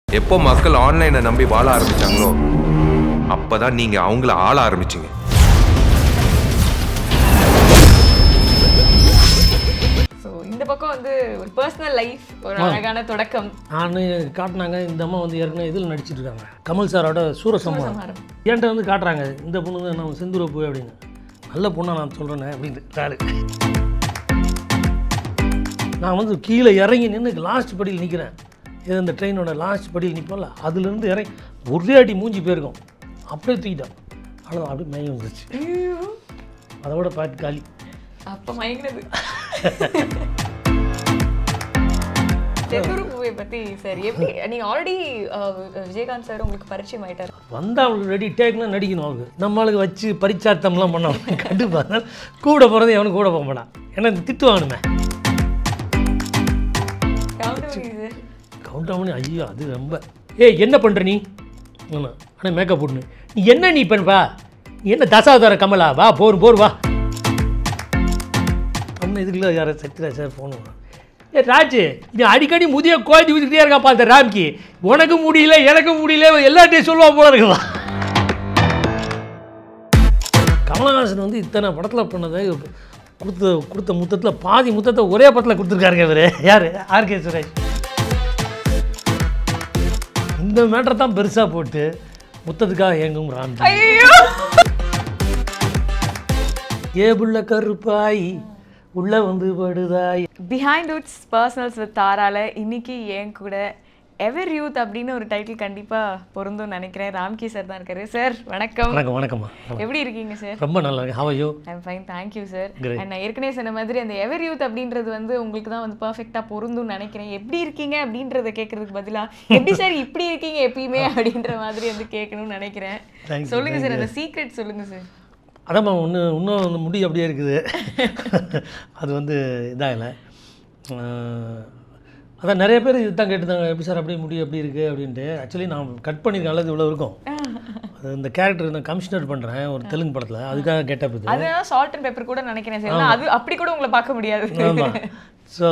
எப்போ மக்கள் ஆன்லைனை நம்பி வாழ ஆரம்பிச்சாங்களோ அப்பதான் நீங்க அவங்கள ஆள ஆரம்பிச்சீங்க ஸோ இந்த பக்கம் வந்து ஒரு பர்சனல் லைஃப் ஒரு அழகான தொடக்கம் நான் காட்டினாங்க இந்த அம்மா வந்து ஏற்கனவே இதில் நடிச்சிட்டு இருக்காங்க கமல் சாரோட சூரசம்ஹாரம் சூரசம்ஹாரம். என்கிட்ட வந்து காட்டுறாங்க இந்த பொண்ணு தான் நம்ம செந்தூர போய் அப்படின்னு நல்ல பொண்ணை நான் சொல்கிறேனே அப்படின்னு தாரு நான் வந்து கீழே இறங்கி நின்று லாஸ்ட் படியில் நிற்கிறேன் இது இந்த ட்ரெயினோட லாஸ்ட் படியில் நிற்போம்ல அதுலேருந்து இறங்கி ஒரே அடி மூஞ்சி போயிருக்கோம் அப்படியே தூக்கிட்டோம் அவ்வளோ அப்படியே மயங்கி வந்துருச்சு ஐயோ, அதோட பார்த்து காலி அப்ப மயங்கினது செந்தூர் மூவியை பத்தி சார் எப்படி நீங்க ஆல்ரெடி விஜயகாந்த் சார் உங்களுக்கு பரிச்சயம் ஆயிட்டாரு வந்தால் அவளுக்கு ரெடி டேக்னா நடிக்கணும் அவளுக்கு நம்மளுக்கு வச்சு பரிச்சார்த்தம்லாம் பண்ண கண்டுப்பாங்க கூட பிறந்து எவனும் கூட போக மாட்டான் ஏன்னா திட்டு வாங்கணுமே கவுண்டர் சார் கவுண்ட் பண்ணி ஐயோ அது ரொம்ப ஏய் என்ன பண்ணுற நீ ஆமாம் ஆனால் மேக்கப் போட்டுனு நீ என்ன நீ பண்ணுப்பா நீ என்ன தசாவதார கமலா வா போர் போர் வா அண்ணன் இதுக்குள்ள யாரோ சத்யராஜ் சார் ஃபோன் ஏ ராஜு நீ அடிக்கடி முதிய கோதி ஊதிக்கிட்டே இருக்காப்பா அந்த ராம்கி உனக்கு முடியல எனக்கு முடியல எல்லாத்தையும் சொல்லுவா போல இருக்குவா கமலஹாசன் வந்து இத்தனை படத்தில் பண்ணதை கொடுத்த கொடுத்த முத்தத்தில் பாதி முத்தத்தை ஒரே படத்தில் கொடுத்துருக்காருங்க இவர் யார் ஆர்கே சுரேஷ் இந்த மேட்டரை தான் பெருசாக போட்டு முத்தத்துக்காக எங்கும் ராம்கி ஐயோ ஏபுள்ள கருப்பாய் உள்ள வந்து படுதாய் பிஹைண்ட் உட்ஸ் பர்சனல்ஸ் வித் தாரால இன்னைக்கு என் கூட எவர் யூத் அப்படின்னு ஒரு டைட்டில் கண்டிப்பா பொருந்தும் நினைக்கிறேன் ராம்கி சார் தான் இருக்காரு சார் வணக்கம் வணக்கம் வணக்கம்மா எப்படி இருக்கீங்க சார் ரொம்ப நல்லா இருக்கு how are you I'm fine thank you sir Great. And நான் ஏற்கனவே சொன்ன மாதிரி அந்த எவர் யூத் அப்படின்றது வந்து உங்களுக்கு தான் வந்து பர்ஃபெக்டாக பொருந்தும்னு நினைக்கிறேன் எப்படி இருக்கீங்க அப்படின்றத கேட்கறதுக்கு பதிலா எப்படி சார் இப்படி இருக்கீங்க எப்பயுமே அப்படின்ற மாதிரி வந்து கேட்கணும்னு நினைக்கிறேன் Thank you, சொல்லுங்க சார் அந்த சீக்ரெட் சொல்லுங்க சார் அதாம்மா ஒன்று இன்னும் அந்த முடி அப்படியே இருக்குது அது வந்து இதாகலை அதான் நிறைய பேர் இதுதான் கேட்டுருந்தாங்க எப்படி சார் அப்படியே முடி எப்படி இருக்குது அப்படின்ட்டு ஆக்சுவலி நான் கட் பண்ணியிருக்கேன் அல்லது இவ்வளோ இருக்கும் அது இந்த கேரக்டர் நான் கமிஷனர் பண்ணுறேன் ஒரு தெலுங்கு படத்தில் அதுக்காக கெட்டப் இது அதுதான் சால்ட் அண்ட் பெப்பர் கூட நினைக்கிறேன் சார் ஏன்னா அது அப்படி கூட உங்களை பார்க்க முடியாது ஆமாம் ஸோ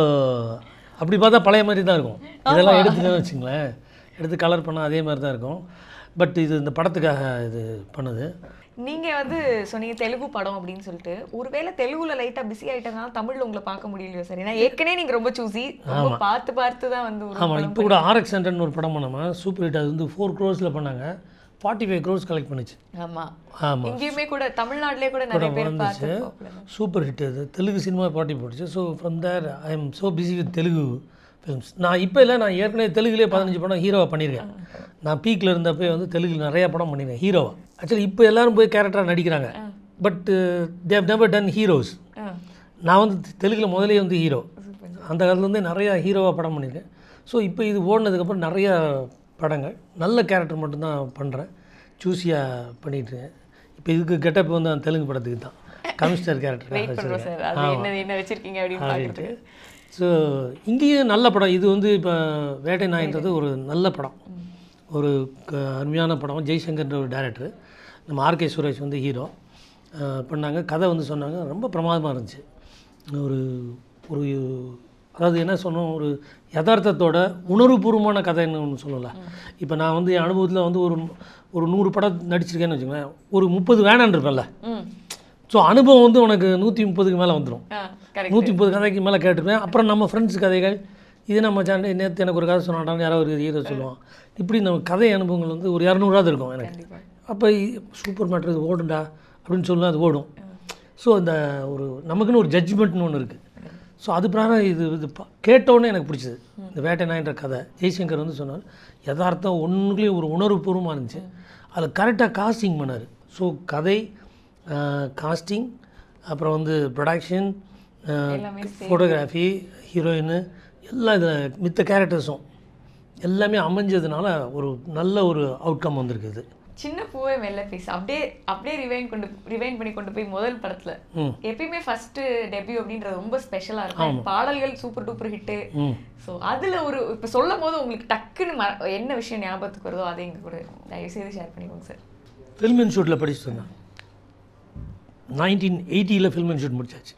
அப்படி பார்த்தா பழைய மாதிரி தான் இருக்கும் இதெல்லாம் எடுத்துட்டேன்னு வச்சுங்களேன் எடுத்து கலர் பண்ணால் அதே மாதிரி தான் இருக்கும் பட் இது இந்த படத்துக்காக இது பண்ணுது நீங்க வந்து சொன்னீங்க தெலுங்கு படம் அப்படின்னு சொல்லிட்டு ஒருவேளை தெலுங்குல லைட்டா பிஸி ஆயிட்டனால தமிழ்ல உங்களை பார்க்க முடியலையோ சார் ஏன்னா ஏற்கனவே நீங்க ரொம்ப சூசி ரொம்ப பார்த்து பார்த்து தான் வந்து ஒரு ஆமாம் இப்போ கூட ஆர்எக்ஸ் ஹண்ட்ரட்னு ஒரு படம் பண்ணோமா சூப்பர் ஹிட் அது வந்து ஃபோர் க்ரோஸில் பண்ணாங்க ஃபார்ட்டி ஃபைவ் க்ரோஸ் கலெக்ட் பண்ணுச்சு ஆமா ஆமாம் இங்கேயுமே கூட தமிழ்நாட்டிலே கூட நிறைய பேர் வந்துச்சு பார்த்து சூப்பர் ஹிட் அது தெலுங்கு சினிமா பாட்டி போட்டுச்சு so from there I am so busy with Telugu films நான் இப்போ இல்லை நான் ஏற்கனவே தெலுங்குலேயே பதினஞ்சு படம் ஹீரோவாக பண்ணியிருக்கேன் நான் பீக்கில் இருந்தப்போ வந்து தெலுங்குல நிறைய படம் பண்ணியிருக்கேன் ஹீரோவா ஆக்சுவலி இப்போ எல்லாரும் போய் கேரக்டராக நடிக்கிறாங்க but they never done heroes நான் வந்து தெலுங்கில் முதலே வந்து ஹீரோ அந்த காலத்துலேருந்தே நிறையா ஹீரோவாக படம் பண்ணியிருக்கேன் ஸோ இப்போ இது ஓடினதுக்கப்புறம் நிறையா படங்கள் நல்ல கேரக்டர் மட்டும்தான் பண்ணுறேன் சூஸியாக பண்ணிகிட்ருக்கேன் இப்போ இதுக்கு கெட்டப் வந்து அந்த தெலுங்கு படத்துக்கு தான் கமிஷனர் கேரக்டர் வெயிட் பண்றோம் சார் அது என்ன என்ன வச்சிருக்கீங்க அப்படின்னு அப்படின்ட்டு பார்க்குறது ஸோ இங்கேயும் நல்ல படம் இது வந்து இப்போ வேட்டை நாயின்றது ஒரு நல்ல படம் ஒரு க- அருமையான படம் ஜெய்சங்கர்ன்ற ஒரு டேரக்டர் நம்ம ஆர்கே சுரேஷ் வந்து ஹீரோ பண்ணாங்க கதை வந்து சொன்னாங்க ரொம்ப பிரமாதமாக இருந்துச்சு ஒரு ஒரு அதாவது என்ன சொன்னோம் ஒரு யதார்த்தத்தோட உணர்வுபூர்வமான கதைன்னு ஒன்று சொல்லலாம் இப்போ நான் வந்து என் அனுபவத்தில் வந்து ஒரு ஒரு நூறு படம் நடிச்சிருக்கேன்னு வச்சுக்கோங்களேன் ஒரு முப்பது வேணான் இருப்பேன்ல ம் ஸோ அனுபவம் வந்து உனக்கு நூற்றி முப்பதுக்கு மேலே வந்துடும் ஆ கரெக்ட் நூற்றி முப்பது கதைக்கு மேலே கேட்டிருப்பேன் அப்புறம் நம்ம ஃப்ரெண்ட்ஸ் கதைகள் இது நம்ம சேனல் நேற்று எனக்கு ஒரு கதை சொன்னாட்டான்னு யாரோ ஒரு ஹீரோ சொல்லுவான் இப்படி நம்ம கதை அனுபவங்கள் வந்து ஒரு இரநூறாவது இருக்கும் எனக்கு அப்போ சூப்பர் மேட்ரு இது ஓடுண்டா அப்படின்னு சொல்லலாம் அது ஓடும் ஸோ அந்த ஒரு நமக்குன்னு ஒரு ஜட்ஜ்மெண்ட்னு ஒன்று இருக்குது ஸோ அது பிராரம் இது இது ப- கேட்டோன்னே எனக்கு பிடிச்சது இந்த வேட்டை நாயின்ற கதை ஜெய்சங்கர் வந்து சொன்னார் யதார்த்தம் ஒன்றுலேயும் ஒரு உணர்வுபூர்வமாக இருந்துச்சு அதில் கரெக்டாக காஸ்டிங் பண்ணார் ஸோ கதை காஸ்டிங் அப்புறம் வந்து ப்ரொடக்ஷன் எல்லாமே ஃபோட்டோகிராஃபி ஹீரோயின் எல்லாம் இதில் மித்த கேரக்டர்ஸும் எல்லாமே அமைஞ்சதுனால ஒரு நல்ல ஒரு அவுட்கம் வந்திருக்குது சின்ன பூவே மெல்ல பேச அப்படியே அப்படியே ரிவைன் கொண்டு ரிவைன் பண்ணி கொண்டு போய் முதல் படத்துல ம். எப்பயுமே ஃபர்ஸ்ட் டெபியூ அப்படின்றது ரொம்ப ஸ்பெஷலா இருக்கும் பாடல்கள் சூப்பர் டூப்பர் ஹிட் ம் ஸோ அதுல ஒரு இப்ப சொல்லும் போது உங்களுக்கு டக்குன்னு ம- என்ன விஷயம் ஞாபகத்துக்கு வருதோ அதை எங்க கூட தயவு செய்து ஷேர் பண்ணிக்கோங்க சார் ஃபில்ம் இன்ஸ்டியூட்டில் படிச்சுட்டு இருந்தேன் நைன்டீன் எயிட்டியில் ஃபில்ம் இன்ஸ்டியூட் முடிச்சாச்சு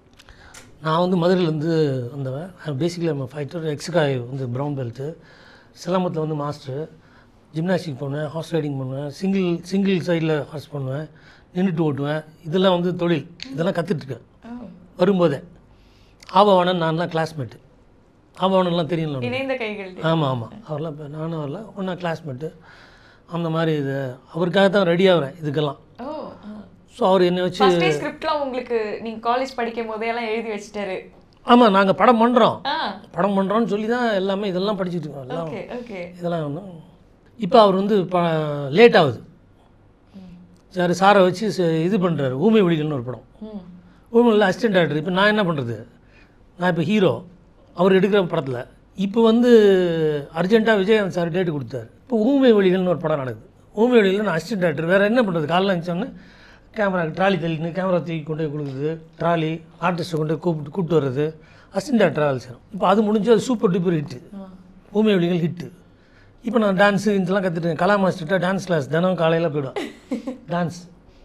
நான் வந்து மதுரையிலேருந்து வந்தவன் பேசிக்கலி நம்ம ஃபைட்டர் எக்ஸ்காய் வந்து ப்ரௌன் பெல்ட்டு சிலம்பத்தில் வந்து மாஸ்டர் ஜிம்னாஸ்டிக் பண்ணுவேன் ஹார்ஸ் ரைடிங் பண்ணுவேன் சிங்கிள் சிங்கிள் சைடில் ஹார்ஸ் பண்ணுவேன் நின்றுட்டு ஓட்டுவேன் இதெல்லாம் வந்து தொழில் இதெல்லாம் கற்றுட்ருக்கேன் வரும்போதே ஆபவானன் நான்லாம் கிளாஸ்மேட்டு ஆபவானன்லாம் தெரியும்ல உனக்கு? இணைந்த கைகள் ஆமாம் ஆமாம் அவர்லாம் இப்போ நானும் அவர்லாம் ஒன்றா கிளாஸ்மேட்டு அந்த மாதிரி இது அவருக்காக தான் ரெடி ஆகிறேன் இதுக்கெல்லாம் ஓ ஸோ அவர் என்னை வச்சு ஃபர்ஸ்ட் டே ஸ்கிரிப்ட்லாம் உங்களுக்கு நீங்க காலேஜ் படிக்கும் போதே எல்லாம் எழுதி வச்சிட்டாரு ஆமாம் நாங்கள் படம் பண்ணுறோம் ஆ படம் பண்ணுறோன்னு சொல்லி தான் எல்லாமே இதெல்லாம் படிச்சுட்டு இருக்கோம் எல்லாம் ஓகே ஓகே இதெல்லாம் ஒன்றும் இப்போ அவர் வந்து ப லேட் ஆகுது சார் சாரை வச்சு ச- இது பண்ணுறாரு ஊமை ஒளிகள்னு ஒரு படம் ம் ஊமையில் அசிஸ்டன்ட் ஆக்டர் இப்போ நான் என்ன பண்ணுறது நான் இப்போ ஹீரோ அவர் எடுக்கிற படத்தில் இப்போ வந்து அர்ஜென்ட்டாக விஜயகாந்த் சார் டேட்டு கொடுத்தாரு இப்போ ஊமை ஒளிகள்னு ஒரு படம் நடக்குது ஊமை ஒளிகள் நான் அசிஸ்டன்ட் ஆக்டர் வேறு என்ன பண்ணுறது காலைல இருந்துச்சோன்னே கேமரா ட்ராலி தள்ளின்னு கேமரா தூக்கி கொண்டு போய் கொடுக்குறது ட்ராலி ஆர்டிஸ்ட்டை கொண்டு போய் கூப்பிட்டு கூப்பிட்டு வர்றது அசிஸ்டன்ட் ஆக்டர் வேலை செய்யணும் இப்போ அது முடிஞ்சு அது சூப்பர் டூப்பர் ஹிட்டு ஊமை ஒளிகள் ஹிட்டு இப்போ நான் டான்ஸு இதெல்லாம் கற்றுட்டேன் கலா மாஸ்டர்கிட்ட டான்ஸ் கிளாஸ் தினம் காலையில் போயிடுவேன் டான்ஸ்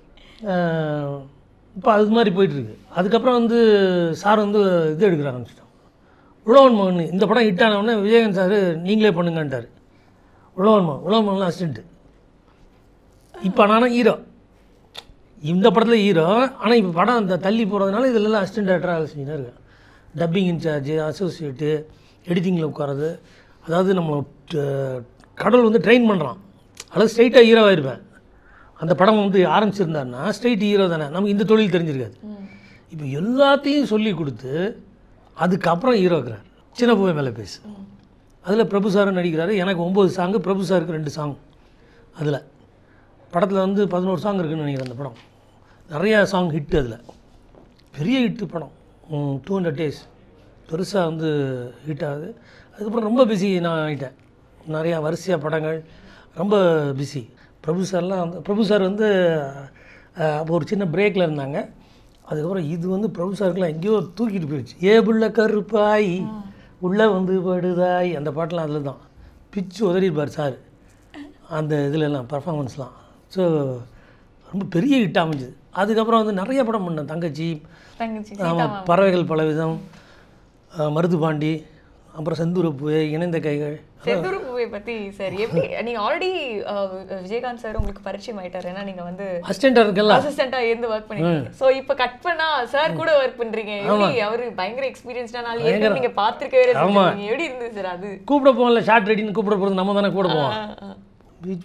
இப்போ அது மாதிரி போயிட்டுருக்கு அதுக்கப்புறம் வந்து சார் வந்து இது எடுக்கிற ஆரம்பிச்சிட்டோம் உழவன் மகன் இந்த படம் ஹிட் ஆனவுடனே விஜயகாந்த் சார் நீங்களே பண்ணுங்கன்ட்டார் உழவன் மகன் உழவன் மகன் அசிஸ்டண்ட்டு இப்போ நானும் ஹீரோ இந்த படத்தில் ஹீரோ ஆனால் இப்போ படம் அந்த தள்ளி போகிறதுனால இதிலெல்லாம் அசிஸ்டன்ட் டேரக்டராக வேலை செஞ்சுதான் இருக்கேன் டப்பிங் இன்சார்ஜு அசோசியேட்டு எடிட்டிங்கில் உட்காரது அதாவது நம்ம ட- கடவுள் வந்து ட்ரெயின் பண்ணுறான் அதாவது ஸ்ட்ரைட்டாக ஹீரோவாக இருப்பேன் அந்த படம் வந்து ஆரம்பிச்சிருந்தாருன்னா ஸ்ட்ரைட் ஹீரோ தானே நமக்கு இந்த தொழில் தெரிஞ்சிருக்காது இப்போ எல்லாத்தையும் சொல்லி கொடுத்து அதுக்கப்புறம் ஹீரோ இருக்கிறார் சின்ன பூவை மேலே பேசு அதில் பிரபு சாரும் நடிக்கிறாரு எனக்கு ஒம்பது சாங்கு பிரபு சாருக்கு ரெண்டு சாங் அதில் படத்தில் வந்து பதினோரு சாங் இருக்குன்னு நினைக்கிறேன் அந்த படம் நிறையா சாங் ஹிட் அதில் பெரிய ஹிட்டு படம் டூ ஹண்ட்ரட் டேஸ் பெருசாக வந்து ஹிட் ஆகுது அதுக்கப்புறம் ரொம்ப பிஸி நான் ஆகிட்டேன் நிறையா வரிசையாக படங்கள் ரொம்ப பிஸி பிரபு சார்லாம் வந்து பிரபு சார் வந்து அஹ், அப்போ ஒரு சின்ன பிரேக்கில் இருந்தாங்க அதுக்கப்புறம் இது வந்து பிரபு சாருக்குலாம் எங்கேயோ தூக்கிட்டு போயிடுச்சு ஏ புள்ள கருப்பாய் உள்ளே வந்து படுதாய் அந்த பாட்டெலாம் அதில் தான் பிச்சு உதறிப்பார் சார் அந்த இதுலலாம் பர்ஃபார்மன்ஸ்லாம் ஸோ ரொம்ப பெரிய ஹிட் அமைஞ்சுது அதுக்கப்புறம் வந்து நிறைய படம் பண்ணேன் தங்கச்சி தங்கச்சி ஆமாம் பறவைகள் பலவிதம் அஹ், மருதுபாண்டி அப்புறம் செந்தூரப்பூ இணைந்த கைகள் செந்தூர் பூவை பத்தி சார் எப்படி நீங்க ஆல்ரெடி விஜயகாந்த் சார் உங்களுக்கு பரிச்சயம் ஆயிட்டாரு ஏன்னா நீங்க வந்து அசிஸ்டண்ட்டாக இருக்கல அசிஸ்டண்டா இருந்து ஒர்க் பண்ணிருக்கீங்க சோ இப்போ கட் பண்ணா சார் கூட ஒர்க் பண்றீங்க எப்படி அவரு பயங்கர எக்ஸ்பீரியன்ஸ்டான ஆள் ஏற்கனவே நீங்க பாத்துருக்கவே இல்லை சொல்லிருக்கீங்க. எப்படி இருந்தது சார் அது கூப்பிட போகல ஷார்ட் ரெடின்னு கூப்பிட போகிறது நம்ம தானே கூட போவோம் ஆ, ஆ. பீச்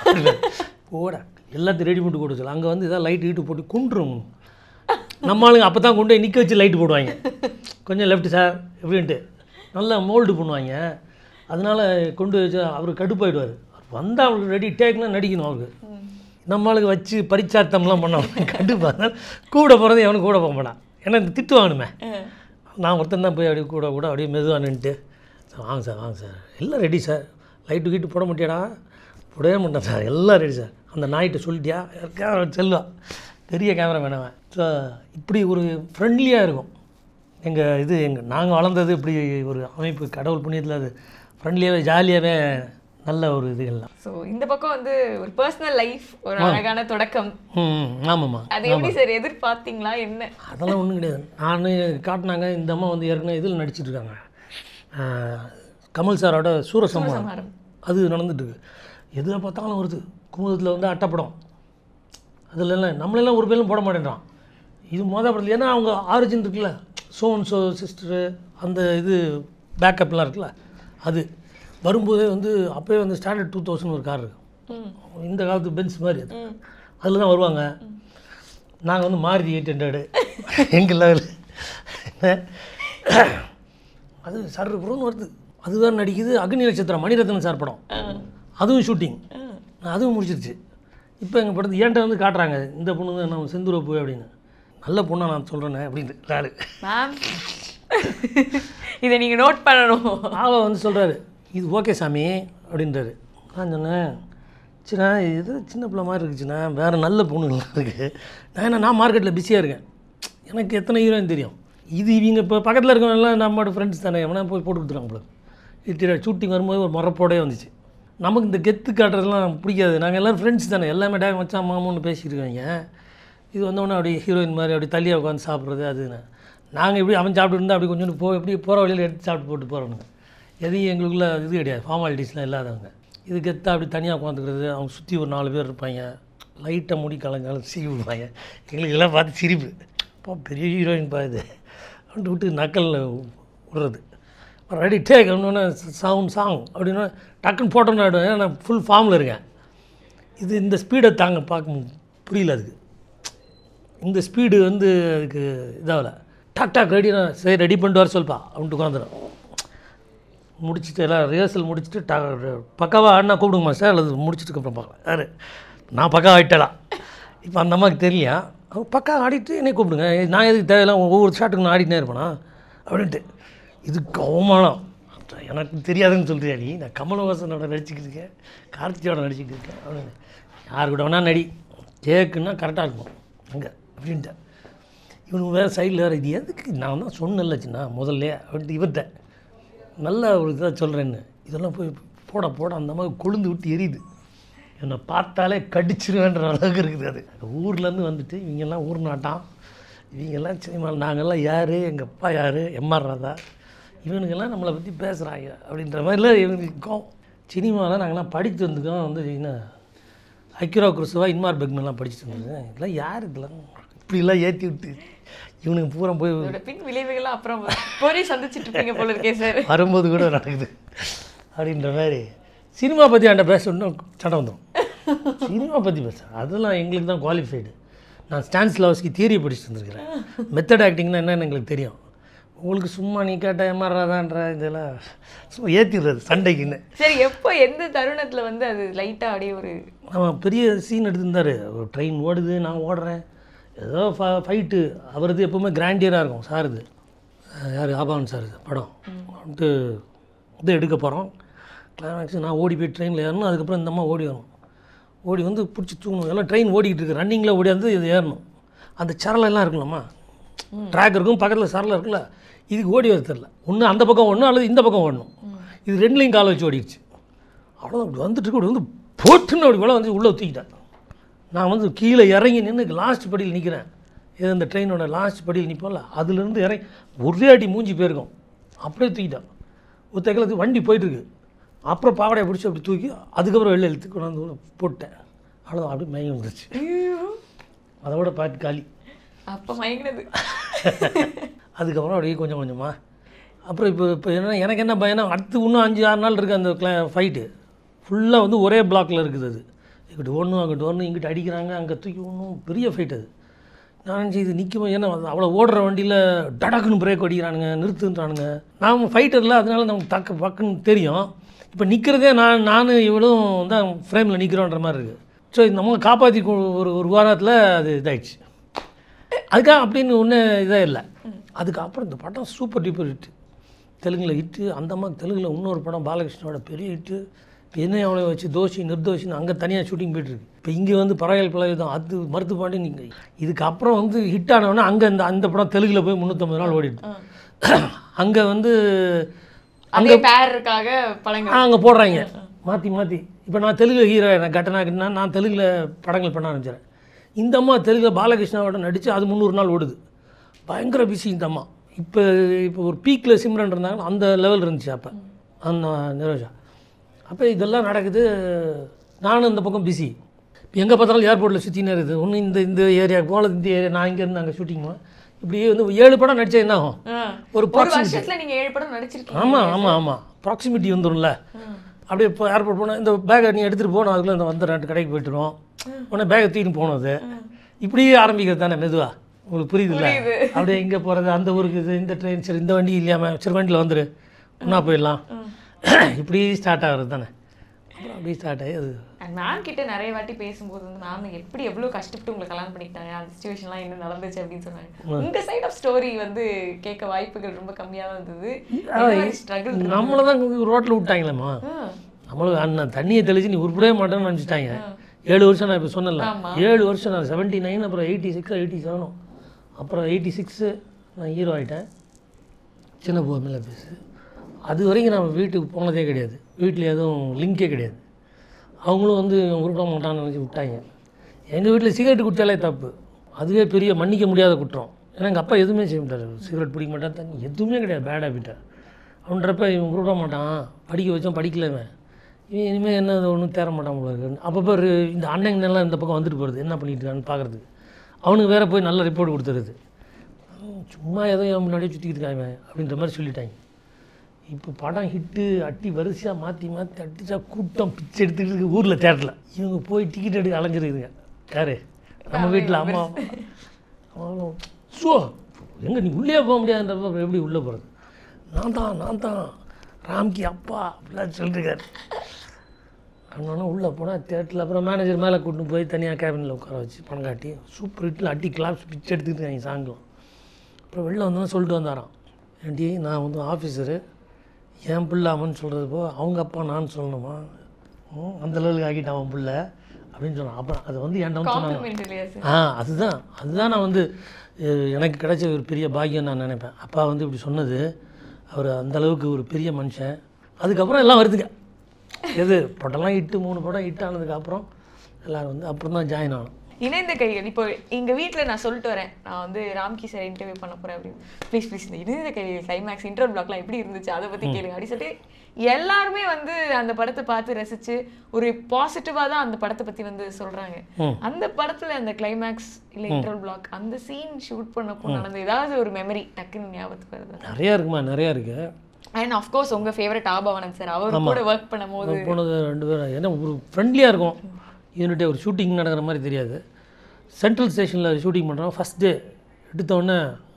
போட எல்லாத்தையும் ரெடி பண்ணி கொடுக்க சொல்லு அங்கே வந்து இதான் லைட் ஹீட்டு போட்டு குன்றும் நம்ம ஆளுங்க அப்போ தான் கொண்டு போய் நிற்க வச்சு லைட் போடுவாங்க கொஞ்சம் லெஃப்ட் சார் எப்படின்ட்டு நல்லா மோல்டு பண்ணுவாங்க அதனால கொண்டு வச்சு அவர் கடுப்பாயிடுவார் வந்தால் அவருக்கு ரெடி டேக்னா நடிக்கணும் அவருக்கு நம்ம ஆளுக்கு வச்சு பரிச்சார்த்தம்லாம் பண்ண கடுப்பாக கூட போகிறது எவனும் கூட போக மாட்டான் ஏன்னா இந்த திட்டு வாங்கணுமே நான் ஒருத்தன் தான் போய் அப்படியே கூட கூட அப்படியே மெதுவாக நின்றுட்டு சார் வாங்க சார் வாங்க சார் எல்லாம் ரெடி சார் லைட்டு கீட்டு போட மாட்டியாடா போடவே மாட்டேன் சார் எல்லாம் ரெடி சார் அந்த நாய்கிட்ட சொல்லிட்டியா கேமரா செல்வா பெரிய கேமரா வேணவன் ஸோ இப்படி ஒரு ஃப்ரெண்ட்லியாக இருக்கும் எங்கள் இது எங்கள் நாங்கள் வளர்ந்தது இப்படி ஒரு அமைப்பு கடவுள் புண்ணியத்தில் அது ஃப்ரெண்ட்லியாகவே ஜாலியாகவே நல்ல ஒரு இதுகள்லாம் சோ இந்த பக்கம் வந்து ஒரு பர்சனல் லைஃப் ஒரு அழகான தொடக்கம் ம் ஆமாம்மா அது எப்படி சார் எதிர்பார்த்தீங்களா என்ன அதெல்லாம் ஒன்றும் கிடையாது நான் காட்டினாங்க இந்த அம்மா வந்து ஏற்கனவே இதில் நடிச்சிட்டு இருக்காங்க ஆஹ், கமல் சாரோட சூரசம்ஹாரம் அது நடந்துட்டு இருக்கு எதில் பார்த்தாலும் வருது குமுதத்தில் வந்து அட்டப்படம் அதில் எல்லாம் நம்மளெல்லாம் ஒரு பேரும் போட மாட்டேன்றான் இது மொதல் படத்தில் ஏன்னா அவங்க ஆரிஜின் இருக்குல்ல சோன் சோ சிஸ்டரு அந்த இது பேக்கப்லாம் இருக்குல்ல அது வரும்போதே வந்து அப்போயே வந்து ஸ்டாண்டர்ட் டூ தௌசண்ட் ஒரு கார் இருக்கும் இந்த காலத்து பென்ஸ் மாதிரி அது அதில் தான் வருவாங்க நாங்கள் வந்து மாருதி எயிட் ஹண்ட்ரடு எங்கள் லெவலில் அது சர் புறம்னு வருது அதுதான் நடிக்குது அக்னி நட்சத்திரம் மணிரத்னம் சார் படம் அதுவும் ஷூட்டிங் அதுவும் முடிச்சிருச்சு இப்போ எங்கள் படத்து ஏன்ட்ட வந்து காட்டுறாங்க இந்த பொண்ணு தான் நம்ம செந்தூர போய் அப்படின்னு நல்ல பொண்ணா நான் சொல்கிறேனே அப்படின்னு ஆளு மேம் இதை நீங்க நோட் பண்ணணும் ஆவா வந்து சொல்கிறாரு இது ஓகே சாமி அப்படின்றாரு நான் சொன்னேன் சின்ன இது சின்ன பிள்ளை மாதிரி இருக்குச்சுண்ணா வேறு நல்ல பொண்ணுங்களாம் இருக்குது நான் என்ன நான் மார்க்கெட்டில் பிஸியாக இருக்கேன் எனக்கு எத்தனை ஹீரோயின் தெரியும் இது இவங்க இப்போ பக்கத்தில் இருக்கவங்கலாம் நம்மளோட ஃப்ரெண்ட்ஸ் தானே எவனா போய் போட்டு கொடுத்துருவாங்க போல இது ஷூட்டிங் வரும்போது ஒரு முறப்போடே வந்துச்சு நமக்கு இந்த கெத்து காட்டுறதுலாம் பிடிக்காது நாங்கள் எல்லோரும் ஃப்ரெண்ட்ஸ் தானே எல்லாமே டே மச்சான் மாமூன்னு பேசியிருக்காங்க இது வந்தோடனே அப்படியே ஹீரோயின் மாதிரி அப்படி தள்ளியாக உட்காந்து சாப்பிட்றது அதுன்னு நாங்கள் இப்படி அவன் சாப்பிட்டு இருந்தால் அப்படி கொஞ்சோண்டு போ எப்படி போகிற வழியில் எடுத்து சாப்பிட்டு போட்டு போகிறோனுங்க எதையும் எங்களுக்குள்ள இது கிடையாது ஃபார்மாலிட்டிஸ்லாம் இல்லாதவங்க இது கெத்தா அப்படி தனியாக உட்காந்துக்கிறது அவங்க சுற்றி ஒரு நாலு பேர் இருப்பாங்க லைட்டாக முடி கலங்காலம் சீவி விடுவாங்க எங்களுக்கு எல்லாம் பார்த்து சிரிப்பு அப்பா பெரிய ஹீரோயின் பா இது அப்படின்ட்டு விட்டு நக்கலில் விடுறது ரெடி டேக் அப்படின்னா சவுண்ட் சாங் அப்படின்னா டக்குன்னு போட்டோன்னு ஆகிடுவேன் ஏன்னா நான் ஃபுல் ஃபார்மில் இருக்கேன் இது இந்த ஸ்பீடை தாங்க பார்க்க புரியல அதுக்கு இந்த ஸ்பீடு வந்து அதுக்கு இதாகல டாக் டாக் ரெடினா சரி ரெடி பண்ணிட்டு வர சொல்ப்பா அப்படின்ட்டு உட்காந்துடும் முடிச்சுட்டு எல்லாம் ரிஹர்சல் முடிச்சுட்டு டா பக்காவாக ஆடினா கூப்பிடுங்க மாஸ்டர் அல்லது முடிச்சிட்டு அப்புறம் பார்க்கலாம் யார் நான் பக்கா ஆகிட்டலாம் இப்போ அந்த அம்மாவுக்கு தெரியலையா அவங்க பக்கா ஆடிட்டு என்னை கூப்பிடுங்க நான் எதுக்கு தேவையில்லாம் ஒவ்வொரு ஷாட்டுக்கு நான் ஆடிட்டே இருப்பேனா அப்படின்ட்டு இதுக்கு அவமானம் எனக்கு தெரியாதுன்னு சொல்றியா நீ நான் கமலஹாசனோட நடிச்சுக்கிட்டு இருக்கேன் கார்த்திகோட நடிச்சுக்கிட்டு இருக்கேன் அப்படின்னு யார் கூட வேணா நடி கேக்குன்னா கரெக்டாக இருக்கும் அங்கே அப்படின்ட்டு இவனுக்கு வேறு சைடில் வேறு இது எதுக்கு நான் தான் சொன்னேன்ல சின்ன முதல்ல அப்படின்ட்டு இவர்கிட்ட நல்ல ஒரு இதாக சொல்கிறேன்னு இதெல்லாம் போய் போட போட அந்த மாதிரி கொழுந்து விட்டு எரியுது என்னை பார்த்தாலே கடிச்சிருவேன்ற அளவுக்கு இருக்குது அது ஊர்லேருந்து வந்துட்டு இவங்கெல்லாம் ஊர் நாட்டான் இவங்கெல்லாம் சினிமாவில் நாங்கள்லாம் யார் எங்கள் அப்பா யார் எம்ஆர் ராதா இவனுங்கெல்லாம் நம்மளை பற்றி பேசுகிறாங்க அப்படின்ற மாதிரிலாம் இவனுக்கு கோவம் சினிமாவில் நாங்கள்லாம் படித்து வந்துக்கோம் வந்து என்ன அக்கிரா குருசுவா இன்மார் பெக்மெல்லாம் படிச்சுட்டு இருந்தது இதெல்லாம் யார் இதெல்லாம் இப்படிலாம் ஏற்றி விட்டு இவனுக்கு பூரா போய் இதோட பின் விளைவுகள்லாம் அப்புறம் போரே சந்திச்சுட்டு இருப்பீங்க போல இருக்கே சார் வரும்போது கூட நடக்குது அப்படின்ற மாதிரி சினிமா பற்றி அவன்கிட்ட பேச இன்னும் சண்டை வந்துடும் சினிமா பற்றி பேச அதெல்லாம் எங்களுக்கு தான் குவாலிஃபைடு நான் ஸ்டான்ஸ் லவஸ்க்கு தியரி படிச்சுட்டு வந்திருக்கிறேன் மெத்தட் ஆக்டிங்னா என்னன்னு எங்களுக்கு தெரியும் உங்களுக்கு சும்மா நீ கேட்ட ஏமாறாதான்ற இதெல்லாம் சும்மா ஏற்றிடுறது சண்டைக்குன்னு சரி எப்போ எந்த தருணத்துல வந்து அது லைட்டா அப்படியே ஒரு அவன் பெரிய சீன் எடுத்திருந்தார் ஒரு ட்ரெயின் ஓடுது நான் ஓடுறேன் ஏதோ ஃபைட்டு அவரது எப்போவுமே கிராண்டியராக இருக்கும் சாருது யார் ஆபான் சார் படம் வந்துட்டு இது எடுக்க போகிறோம் கிளைமேக்ஸ் நான் ஓடி போய் ட்ரெயினில் ஏறணும் அதுக்கப்புறம் இந்த அம்மா ஓடி வரணும் ஓடி வந்து பிடிச்சி தூங்கணும் எல்லாம் ட்ரெயின் ஓடிக்கிட்டு இருக்கு ரன்னிங்கில் ஓடி வந்து இது ஏறணும் அந்த சரளை எல்லாம் இருக்குல்லம்மா ட்ராக் இருக்கும் பக்கத்தில் சரளை இருக்குல்ல இதுக்கு ஓடி வர தெரில ஒன்று அந்த பக்கம் ஓடணும் அல்லது இந்த பக்கம் ஓடணும் இது ரெண்டுலேயும் காலை வச்சு ஓடிடுச்சு அவ்வளோ அப்படி வந்துட்டு இருக்கு, அப்படி வந்து போட்டுன்னு அப்படி கூட வந்து உள்ளே தூக்கிட்டேன் நான் வந்து கீழே இறங்கி நின்று லாஸ்ட் படியில் நிற்கிறேன் இது இந்த ட்ரெயினோட லாஸ்ட் படியில் நிற்போம்ல அதுலேருந்து இறங்கி ஒரே அடி மூஞ்சி போயிருக்கோம் அப்படியே தூக்கிட்டேன் ஒரு தைக்கலத்துக்கு வண்டி போயிட்டுருக்கு அப்புறம் பாவாடையை பிடிச்சி அப்படி தூக்கி அதுக்கப்புறம் வெளில இழுத்து கொண்டாந்து உள்ள போட்டேன் அவ்வளோதான் அப்படியே மயங்கி வந்துருச்சு அதோட பார்த்து காலி அப்ப மயங்கினது அதுக்கப்புறம் அப்படியே கொஞ்சம் கொஞ்சமாக அப்புறம் இப்போ இப்போ என்ன எனக்கு என்ன பயனா அடுத்து இன்னும் அஞ்சு ஆறு நாள் இருக்குது அந்த கிளா ஃபைட்டு ஃபுல்லாக வந்து ஒரே பிளாக்கில் இருக்குது அது இங்கிட்டு ஒன்று அங்கிட்டு ஒன்று இங்கிட்டு அடிக்கிறாங்க அங்கே தூக்கி ஒன்றும் பெரிய ஃபைட் அது நான் நினச்சி இது நிற்கும் ஏன்னா அது அவ்வளோ ஓடுற வண்டியில் டடக்குன்னு பிரேக் அடிக்கிறானுங்க நிறுத்துன்றானுங்க நாம் ஃபைட்டரில் அதனால நமக்கு தக்க பக்குன்னு தெரியும் இப்போ நிற்கிறதே நான் நானும் இவளும் தான் ஃப்ரேமில் நிற்கிறோன்ற மாதிரி இருக்குது ஸோ நம்ம காப்பாற்றி ஒரு ஒரு வாரத்தில் அது இதாயிடுச்சு அதுக்காக அப்படின்னு ஒன்றும் இதாக இல்லை அதுக்கப்புறம் இந்த படம் சூப்பர் டூப்பர் ஹிட்டு தெலுங்கில் ஹிட்டு அந்த மாதிரி தெலுங்கில் இன்னொரு படம் பாலகிருஷ்ணனோட பெரிய ஹிட்டு இப்போ என்ன அவளை வச்சு தோஷி நிர்தோஷின்னு அங்கே தனியாக ஷூட்டிங் போயிட்டுருக்கு இப்போ இங்கே வந்து பறவைகள் பழகிதான் அது மருத்து பாண்டி நீங்கள் இதுக்கப்புறம் வந்து ஹிட் ஆனவொடனே அங்கே இந்த அந்த படம் தெலுங்கில் போய் முந்நூற்றம்பது நாள் ஓடிட்டு அங்கே வந்து அதே பேருக்காக படங்கள் அங்கே போடுறாங்க மாற்றி மாற்றி இப்போ நான் தெலுங்கு ஹீரோ நான் கட்டனாக்கினா நான் தெலுங்கில் படங்கள் பண்ண ஆரம்பிச்சிடறேன் இந்த அம்மா தெலுங்கில் பாலகிருஷ்ணாவோட நடித்து அது முந்நூறு நாள் ஓடுது பயங்கர பிஸி இந்த அம்மா இப்போ இப்போ ஒரு பீக்கில் சிம்ரன் இருந்தாங்க அந்த லெவல் இருந்துச்சு அப்போ அந்த நிரோஜா அப்போ இதெல்லாம் நடக்குது நானும் இந்த பக்கம் பிஸி இப்போ எங்கே பார்த்தாலும் ஏர்போர்ட்டில் சுற்றினே இருக்குது ஒன்று இந்த இந்த ஏரியாவுக்கு போகல இந்த ஏரியா நான் இங்கேருந்து அங்கே ஷூட்டிங் இப்படியே வந்து ஏழு படம் நடித்தா என்ன ஆகும் ஆ. ஒரு ஒரு வருஷத்துல நீங்க ஏழு படம் நடிச்சிருக்கீங்க ஆமாம் ஆமாம் ஆமாம் ப்ராக்சிமிட்டி வந்துடும்ல அப்படியே இப்போ ஏர்போர்ட் போனால் இந்த பேக்கை நீ எடுத்துகிட்டு போகணும் அதுக்குள்ளே இந்த வந்துடுறேன் கடைக்கு போயிட்டுருவோம் உடனே பேக்கை தூக்கிட்டு போகணும் அது இப்படியே ஆரம்பிக்கிறது தானே மெதுவாக உங்களுக்கு புரியுதுல்ல அப்படியே இங்கே போகிறது அந்த ஊருக்கு இது இந்த ட்ரெயின் சரி இந்த வண்டி இல்லாமல் சரி வண்டியில் வந்துரு ஒன்றா போயிடலாம் இப்படி ஸ்டார்ட் ஆகுறது தானே அப்புறம் அப்படியே ஸ்டார்ட் ஆகி அது மேம் கிட்ட நிறைய வாட்டி பேசும்போது வந்து மேம் எப்படி எவ்வளவு கஷ்டப்பட்டு உங்களை கல்யாணம் பண்ணிக்கிட்டாங்க அந்த சுச்சுவேஷன்லாம் என்ன நடந்துச்சு அப்படின்னு சொன்னாங்க உங்க சைட் ஆஃப் ஸ்டோரி வந்து கேட்க வாய்ப்புகள் ரொம்ப கம்மியா தான் இருந்தது ஸ்ட்ரகிள் நம்மளை தான் ரோட்டில் விட்டாங்களேம்மா நம்மளும் அண்ணன் தண்ணியை தெளிச்சு நீ உருப்படவே மாட்டேன்னு நினச்சிட்டாங்க ஏழு வருஷம் நான் இப்போ சொன்னல ஆமா. ஏழு வருஷம் நான் செவன்ட்டி நைன் அப்புறம் எயிட்டி சிக்ஸ் எயிட்டி செவனும் அப்புறம் எயிட்டி சிக்ஸு நான் ஹீரோ ஆகிட்டேன் சின்ன பொம்மையில பேசு அது வரைக்கும் நான் வீட்டுக்கு போனதே கிடையாது வீட்டில் எதுவும் லிங்கே கிடையாது அவங்களும் வந்து உருப்பட மாட்டான்னு நினச்சி விட்டாங்க எங்கள் வீட்டில் சிகரெட் குடித்தாலே தப்பு அதுவே பெரிய மன்னிக்க முடியாத குற்றம் ஏன்னா எங்கள் அப்பா எதுவுமே செய்ய மாட்டார் சிகரெட் பிடிக்க மாட்டார் தண்ணி எதுவுமே கிடையாது பேட் ஹேபிட்டாக அப்படின்றப்ப இவன் விட மாட்டான் படிக்க வச்சான் படிக்கல இவன் இவன் இனிமேல் என்ன ஒன்றும் தேர மாட்டான் போல இருக்கு அப்பப்போ ஒரு இந்த அண்ணன் எல்லாம் இந்த பக்கம் வந்துட்டு போகிறது என்ன பண்ணிட்டு இருக்கான்னு பார்க்குறதுக்கு அவனுக்கு வேற போய் நல்ல ரிப்போர்ட் கொடுத்துருது அவன் சும்மா ஏதோ என் முன்னாடியே சுற்றிக்கிட்டு இருக்காங்க அப்படின்ற மாதிரி சொல்லிட்டாங்க இப்போ படம் ஹிட்டு அட்டி வரிசையாக மாற்றி மாற்றி அடிச்சா கூட்டம் பிச்சை எடுத்துக்கிட்டு இருக்கு ஊரில் தேட்டரில் இவங்க போய் டிக்கெட் எடுக்க அலைஞ்சிருக்குதுங்க யாரு நம்ம வீட்டில் அம்மா அவனும் ஸோ எங்கே நீ உள்ளே போக முடியாதுன்றப்ப அப்புறம் எப்படி உள்ளே போகிறது நான் தான் நான் தான் ராம்கி அப்பா அப்படிலாம் சொல்லிருக்காரு அதனால உள்ளே போனால் தேட்டரில் அப்புறம் மேனேஜர் மேலே கூட்டின்னு போய் தனியாக கேபினில் உட்கார வச்சு பணம் காட்டி சூப்பர் ஹிட்டில் அட்டி கிளாப்ஸ் பிச்சை எடுத்துக்கிட்டு இருக்காங்க சாங்கலாம் அப்புறம் வெளில வந்தோன்னே சொல்லிட்டு வந்தாராம் ஏண்டி நான் வந்து ஆஃபீஸரு என் பிள்ளை அவன் சொல்கிறது போ அவங்க அப்பா நான் சொல்லணுமா ம், அந்த லெவலுக்கு ஆக்கிட்டான் அவன் பிள்ளை அப்படின்னு சொன்னான் அப்புறம் அது வந்து என்கிட்ட வந்து சொன்னாங்க காம்ப்ளிமெண்ட் இல்லையா சார் ஆ அதுதான் அதுதான் நான் வந்து அஹ், எனக்கு கிடைச்ச ஒரு பெரிய பாக்கியம் நான் நினைப்பேன் அப்பா வந்து இப்படி சொன்னது அவர் அந்த அளவுக்கு ஒரு பெரிய மனுஷன் அதுக்கப்புறம் எல்லாம் வருதுங்க எது படம்லாம் இட்டு மூணு படம் ஹிட் ஆனதுக்கப்புறம் எல்லோரும் வந்து அப்புறம் தான் ஜாயின் ஆனோம் இணைந்த கைகள் இப்போ எங்க வீட்ல நான் சொல்லிட்டு வரேன் நான் வந்து ராம்கி சார் இன்டர்வியூ பண்ண போறேன் அப்படின்னு ப்ளீஸ் ப்ளீஸ் இந்த இணைந்த கைகள் கிளைமேக்ஸ் இன்டர் பிளாக்லாம் எப்படி இருந்துச்சு அதை பத்தி கேளுங்க அப்படின்னு சொல்லிட்டு எல்லாருமே வந்து அந்த படத்தை பார்த்து ரசிச்சு ஒரு பாசிட்டிவா தான் அந்த படத்தை பத்தி வந்து சொல்றாங்க ம். அந்த படத்துல அந்த கிளைமேக்ஸ் இல்ல இன்டர் பிளாக் அந்த சீன் ஷூட் பண்ணப்போ நடந்த ஏதாவது ஒரு மெமரி டக்குன்னு ஞாபகத்துக்கு வருது நிறையா இருக்குமா நிறையா இருக்குது அண்ட் அஃப்கோர்ஸ் உங்க ஃபேவரட் ஆபவனன் சார் அவர் கூட ஒர்க் பண்ணும்போது போனது ரெண்டு பேரும் ஏன்னா ஒரு ஃப்ரெண்ட்லியாக இருக்கும் யூனிட்டே ஒரு ஷூட்டிங் நடக்கிற மாதிரி தெரியாது சென்ட்ரல் ஸ்டேஷனில் ஷூட்டிங் பண்ணுறோம் ஃபஸ்ட் டே எடுத்தோடனே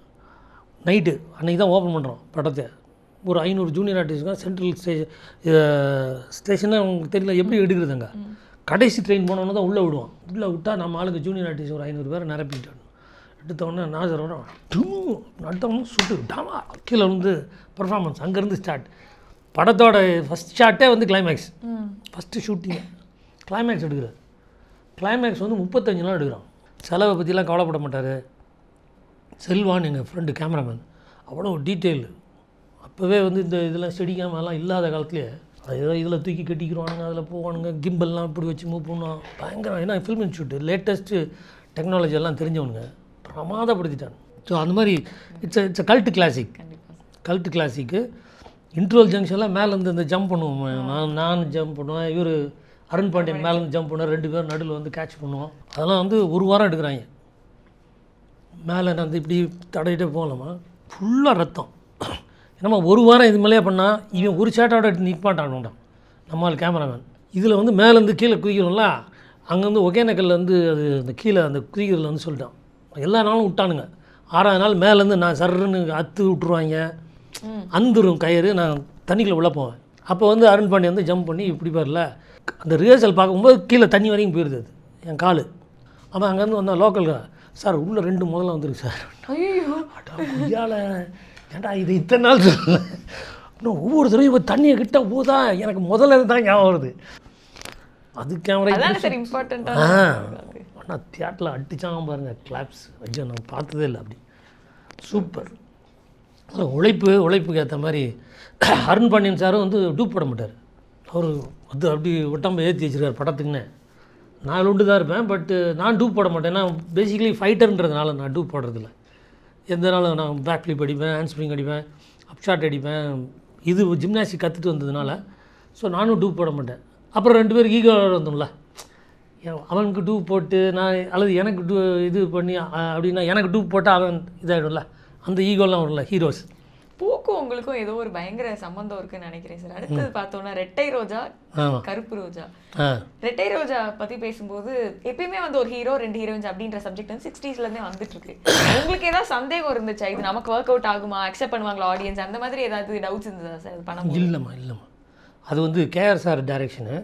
நைட்டு அன்றைக்கி தான் ஓப்பன் பண்ணுறோம் படத்தை ஒரு ஐநூறு ஜூனியர் ஆர்டிஸ்ட்லாம் சென்ட்ரல் ஸ்டேஷன் ஸ்டேஷனில் அவங்களுக்கு தெரியல எப்படி எடுக்கிறதுங்க கடைசி ட்ரெயின் போனோன்னு தான் உள்ளே விடுவோம் உள்ளே விட்டால் நம்ம ஆளுங்க ஜூனியர் ஆர்டிஸ்ட் ஒரு ஐநூறு பேரை நிரப்பிட்டாங்க எடுத்தோடனே நாசரோட நட்டமும் சுட்டு டாமா கீழே வந்து பர்ஃபார்மன்ஸ் அங்கேருந்து ஸ்டார்ட் படத்தோட ஃபஸ்ட் ஷாட்டே வந்து கிளைமேக்ஸ் ம். ஃபஸ்ட்டு ஷூட்டிங் கிளைமேக்ஸ் எடுக்கிறார் கிளைமேக்ஸ் வந்து முப்பத்தஞ்சு நாள் எடுக்கிறோம் செலவை பற்றிலாம் கவலைப்பட மாட்டார் செல்வான் எங்கள் ஃப்ரெண்டு கேமராமேன் அவ்வளோ டீட்டெயில் அப்போவே வந்து இந்த இதெல்லாம் ஸ்டெடி கேமராலாம் இல்லாத காலத்துலேயே அது ஏதோ இதில் தூக்கி கட்டிக்கிறவானுங்க அதில் போவானுங்க கிம்பல்லாம் இப்படி வச்சு மூவ் பண்ணுவோம் பயங்கரம் ஏன்னா ஃபில்ம் இன்ஸ்டியூட் லேட்டஸ்ட்டு டெக்னாலஜி எல்லாம் தெரிஞ்சவனுங்க பிரமாதப்படுத்திட்டாங்க ஸோ அந்த மாதிரி இட்ஸ் இட்ஸ் கல்ட்டு கிளாசிக் கண்டிப்பா கல்ட்டு கிளாசிக்கு இன்ட்ரோல் ஜங்ஷன்லாம் மேலேருந்து இந்த ஜம்ப் பண்ணுவோம் நான் நான் ஜம்ப் பண்ணுவேன் இவர் அருண் பாண்டியன் மேலேருந்து ஜம்ப் பண்ணுவேன் ரெண்டு பேரும் நடுவில் வந்து கேட்ச் பண்ணுவோம் அதெல்லாம் வந்து ஒரு வாரம் எடுக்கிறாங்க மேலே நான் வந்து இப்படி தடவிட்டே போகலாமா ஃபுல்லாக ரத்தம் என்னம்மா ஒரு வாரம் இது மேலேயே பண்ணால் இவன் ஒரு சேட்டோட நிற்பாட்டானுடா நம்மால் கேமராமேன் இதில் வந்து மேலேருந்து கீழே குதிக்கிறோம்ல அங்கேருந்து ஒகேனக்கல்ல வந்து அது அந்த கீழே அந்த குதிக்கிறதுல வந்து சொல்லிட்டான் எல்லா நாளும் விட்டானுங்க ஆறாவது நாள் மேலேருந்து நான் சர்ன்னு அத்து விட்ருவாங்க அந்துரும் கயிறு நான் தண்ணிக்குள்ளே உள்ள போவேன் அப்போ வந்து அருண் பாண்டி வந்து ஜம்ப் பண்ணி இப்படி பாருல அந்த ரிஹர்சல் பார்க்கும்போது கீழே தண்ணி வரைக்கும் போயிடுது அது என் கால் அவன் அங்கேருந்து வந்தான் லோக்கல் சார் உள்ளே ரெண்டு முதல்ல வந்துருக்கு சார் ஐயோ அடா கொய்யால ஏன்டா இது இத்தனை நாள் சொல்லல இன்னும் ஒவ்வொரு தடவையும் இப்போ தண்ணியை கிட்ட போதா எனக்கு முதல்ல தான் ஞாபகம் வருது அது கேமரா அதானே சார் இம்பார்ட்டண்டா ஆ ஆனால் தியேட்டரில் அடிச்சாங்க பாருங்க கிளாப்ஸ் ஐயோ நான் பார்த்ததே இல்லை அப்படி சூப்பர் அதான் உழைப்பு உழைப்புக்கு ஏற்ற மாதிரி அருண் பாண்டியன் சாரும் வந்து டூப் போட மாட்டார் அவர் வந்து அப்படி உடம்பு ஏற்றி வச்சிருக்காரு படத்துக்குன்னு நான் உண்டு தான் இருப்பேன் பட்டு நான் டூப் போட மாட்டேன் நான் பேசிக்கலி ஃபைட்டர்ன்றதுனால நான் டூப் போடுறதில்ல எந்த நாளும் நான் பேக் ஃப்ளிப் அடிப்பேன் ஹேண்ட் ஸ்ப்ரிங் அடிப்பேன் அப்ஷாட் அடிப்பேன் இது ஜிம்னாஸ்டிக் கற்றுட்டு வந்ததுனால ஸோ நானும் டூப் போட மாட்டேன் அப்புறம் ரெண்டு பேருக்கு ஈகோ வந்தோம்ல ஏன் அவனுக்கு டூப் போட்டு நான் அல்லது எனக்கு டூ இது பண்ணி அ- அப்படின்னா எனக்கு டூப் போட்டால் அவன் இதாகிடும்ல அந்த ஈகோலாம் வரும்ல ஹீரோஸ் பூக்கும் உங்களுக்கும் ஏதோ ஒரு பயங்கர சம்பந்தம் இருக்குன்னு நினைக்கிறேன் சார் அடுத்தது பார்த்தோம்னா ரெட்டை ரோஜா ஆமாம் கருப்பு ரோஜா ஆ ரெட்டை ரோஜா பத்தி பேசும்போது எப்பயுமே வந்து ஒரு ஹீரோ ரெண்டு ஹீரோயின்ஸ் அப்படின்ற சப்ஜெக்ட் வந்து சிக்ஸ்டீஸ்ல இருந்தே வந்துட்டு இருக்கு உங்களுக்கு ஏதாவது சந்தேகம் இருந்துச்சா இது நமக்கு ஒர்க் அவுட் ஆகுமா அக்செப்ட் பண்ணுவாங்களா ஆடியன்ஸ் அந்த மாதிரி ஏதாவது டவுட்ஸ் இருந்ததா சார் அது பண்ண இல்லைம்மா இல்லைம்மா அது வந்து கேஆர் சார் டைரக்ஷனு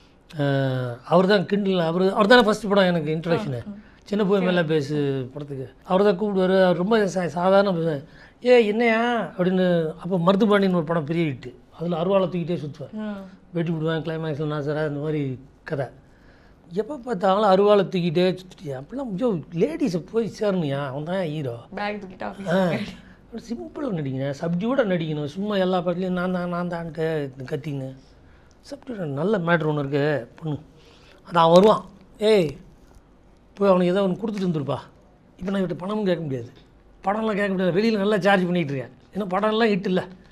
அவர் தான் கிண்டில் அவர் அவர் தானே ஃபஸ்ட்டு படம் எனக்கு இன்ட்ரடக்ஷனு சின்ன போய் மேலே பேசு படத்துக்கு அவர் தான் கூப்பிடுவார் அவர் ரொம்ப சா- சாதாரண பேச ஏ என்னையா அப்படின்னு அப்போ மருதுபாண்டின்னு ஒரு படம் பெரிய ஹிட்டு அதில் அருவாளை தூக்கிட்டே சுற்றுவேன் வெட்டி விடுவேன் கிளைமேக்ஸில் நான் சார் இந்த மாதிரி கதை எப்போ பார்த்தாலும் அருவாளை தூக்கிட்டே சுற்றிட்டியா அப்படிலாம் ஐயோ லேடிஸை போய் சேரணுயா அவன் தான் ஹீரோ பேக் தூக்கிட்டு ஆ ஆஃபீஸ் சிம்பிளாக நடிக்கணும் சப்டியூடாக நடிக்கணும் சும்மா எல்லா பாட்டிலையும் நான் தான் நான் தான்ட்டு கத்தின்னு சப்டியூட நல்ல மேட்ரு ஒன்று இருக்கு பொண்ணு அது அவன் வருவான் ஏய் போய் அவனுக்கு ஏதோ ஒன்று கொடுத்துட்டு வந்துருப்பா இப்போ நான் இவட்ட பணமும் கேட்க முடியாது படம்லாம் கேட்க முடியாது வெளியில் நல்லா சார்ஜ் பண்ணிகிட்டு இருக்கேன் ஏன்னா படம்லாம் ஹிட் இல்லை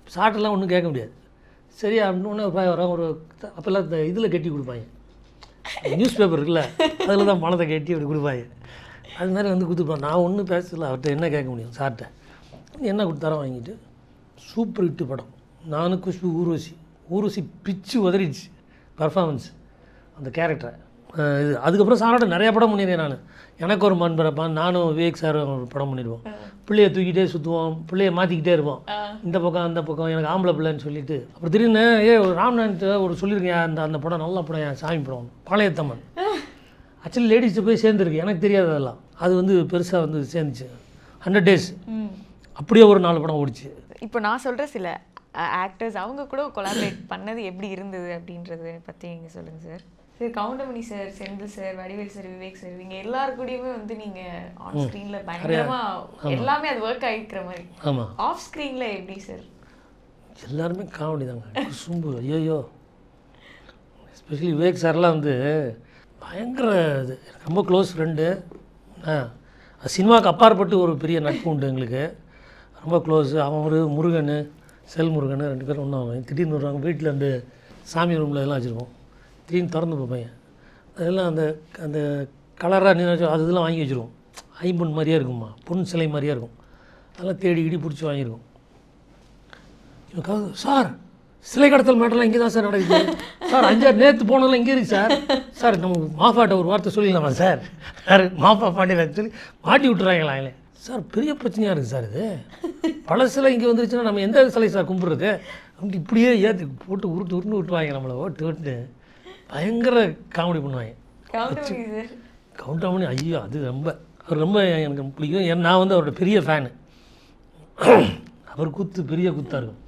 சாட்டெல்லாம் ஒன்றும் கேட்க முடியாது சரி அப்படின்னு ஒரு பையன் வரான் ஒரு அப்போல்லாம் இந்த இதில் கட்டி கொடுப்பாங்க நியூஸ் பேப்பர் இருக்குல்ல அதில் தான் பணத்தை கட்டி அப்படி கொடுப்பாங்க அது மாதிரி வந்து கொடுத்துருப்பான் நான் ஒன்றும் பேசல அவர்கிட்ட என்ன கேட்க முடியும் சார்கிட்ட என்ன கொடுத்தாரோ வாங்கிட்டு சூப்பர் ஹிட்டு படம் நானும் குஷ்பு ஊர்வசி ஊர்வசி பிச்சு உதறிடுச்சு பர்ஃபார்மன்ஸ் அந்த கேரக்டரை இது அதுக்கப்புறம் சாரோட நிறைய படம் பண்ணியிருக்கேன் நான் எனக்கு ஒரு மண் பிறப்பான் நானும் விவேக் சார் ஒரு படம் பண்ணிடுவோம் பிள்ளைய தூக்கிட்டே சுற்றுவோம் பிள்ளைய மாற்றிக்கிட்டே இருப்போம் இந்த பக்கம் அந்த பக்கம் எனக்கு ஆம்பளை பிள்ளைன்னு சொல்லிட்டு அப்புறம் திடீர்னு ஏ ஒரு ராம்நாத் ஒரு சொல்லியிருக்கேன் அந்த அந்த படம் நல்ல படம் என் சாமி படம் பாளையத்தம்மன் ஆக்சுவலி லேடிஸ் போய் சேர்ந்துருக்கு எனக்கு தெரியாது அதெல்லாம் அது வந்து பெருசாக வந்து சேர்ந்துச்சு ஹண்ட்ரட் டேஸ் ம். அப்படியே ஒரு நாலு படம் ஓடிச்சு இப்போ நான் சொல்ற சில ஆக்டர்ஸ் அவங்க கூட கொலாபரேட் பண்ணது எப்படி இருந்தது அப்படின்றத பத்தி நீங்க சொல்லுங்க sir sir Goundamani sir Senthil sir Vadivel sir Vivek sir இவங்க எல்லாரு கூடயுமே வந்து நீங்க ஆன் ஸ்க்ரீன்ல பயங்கரமா எல்லாமே அது ஒர்க் ஆகிக்கிற மாதிரி ஆமாம் ஆஃப் ஸ்க்ரீன்ல எப்படி சார் எல்லாருமே காமெடி தாங்க குசும்பு ஐயோ எஸ்பெஷலி விவேக் சார்லாம் வந்து பயங்கர இது எனக்கு ரொம்ப க்ளோஸ் ஃப்ரெண்டு ஆ அது சினிமாவுக்கு அப்பாற்பட்டு ஒரு பெரிய நட்பு உண்டு எங்களுக்கு ரொம்ப க்ளோஸ் அவன் ஒரு முருகன் செல் முருகன் ரெண்டு பேரும் ஒன்றா அவன் திடீர்னு வருவாங்க வீட்டில் அந்த சாமி ரூமில் எல்லாம் வச்சுருப்போம் திடீர்னு திறந்து பார்ப்பேன் அதெல்லாம் அந்த அந்த கலராக நீ அது இதெல்லாம் வாங்கி வச்சுருவோம் ஐம்பொன் மாதிரியே இருக்கும்மா பொன் சிலை மாதிரியே இருக்கும் அதெல்லாம் தேடி இடி பிடிச்சி வாங்கியிருக்கோம் இவனுக்காக சார் சிலை கடத்தல் மேட்டர்லாம் இங்கே தான் சார் நடக்குது சார் அஞ்சாறு நேற்று போனதெல்லாம் இங்கே இருக்குது சார் சார் நம்ம மாஃபாட்ட ஒரு வார்த்தை சொல்லிடலாமா சார் சார் மாஃபா பாண்டியன் சொல்லி மாட்டி விட்டுறாங்களா அவங்களே சார் பெரிய பிரச்சனையாக இருக்குது சார் இது பல சிலை இங்கே வந்துருச்சுன்னா நம்ம எந்த சிலை சார் கும்பிட்றது அப்படி இப்படியே ஏற்றி போட்டு உருட்டு உருட்டு விட்டுருவாங்க நம்மளை ஓட்டு ஓட்டு பயங்கர காமெடி பண்ணுவாங்க கவுண்டமணி சார் கவுண்டமணி ஐயோ அது ரொம்ப அவர் ரொம்ப எனக்கு பிடிக்கும் ஏன்னா நான் வந்து அவரோட பெரிய ஃபேனு அவர் குத்து பெரிய குத்தாக இருக்கும்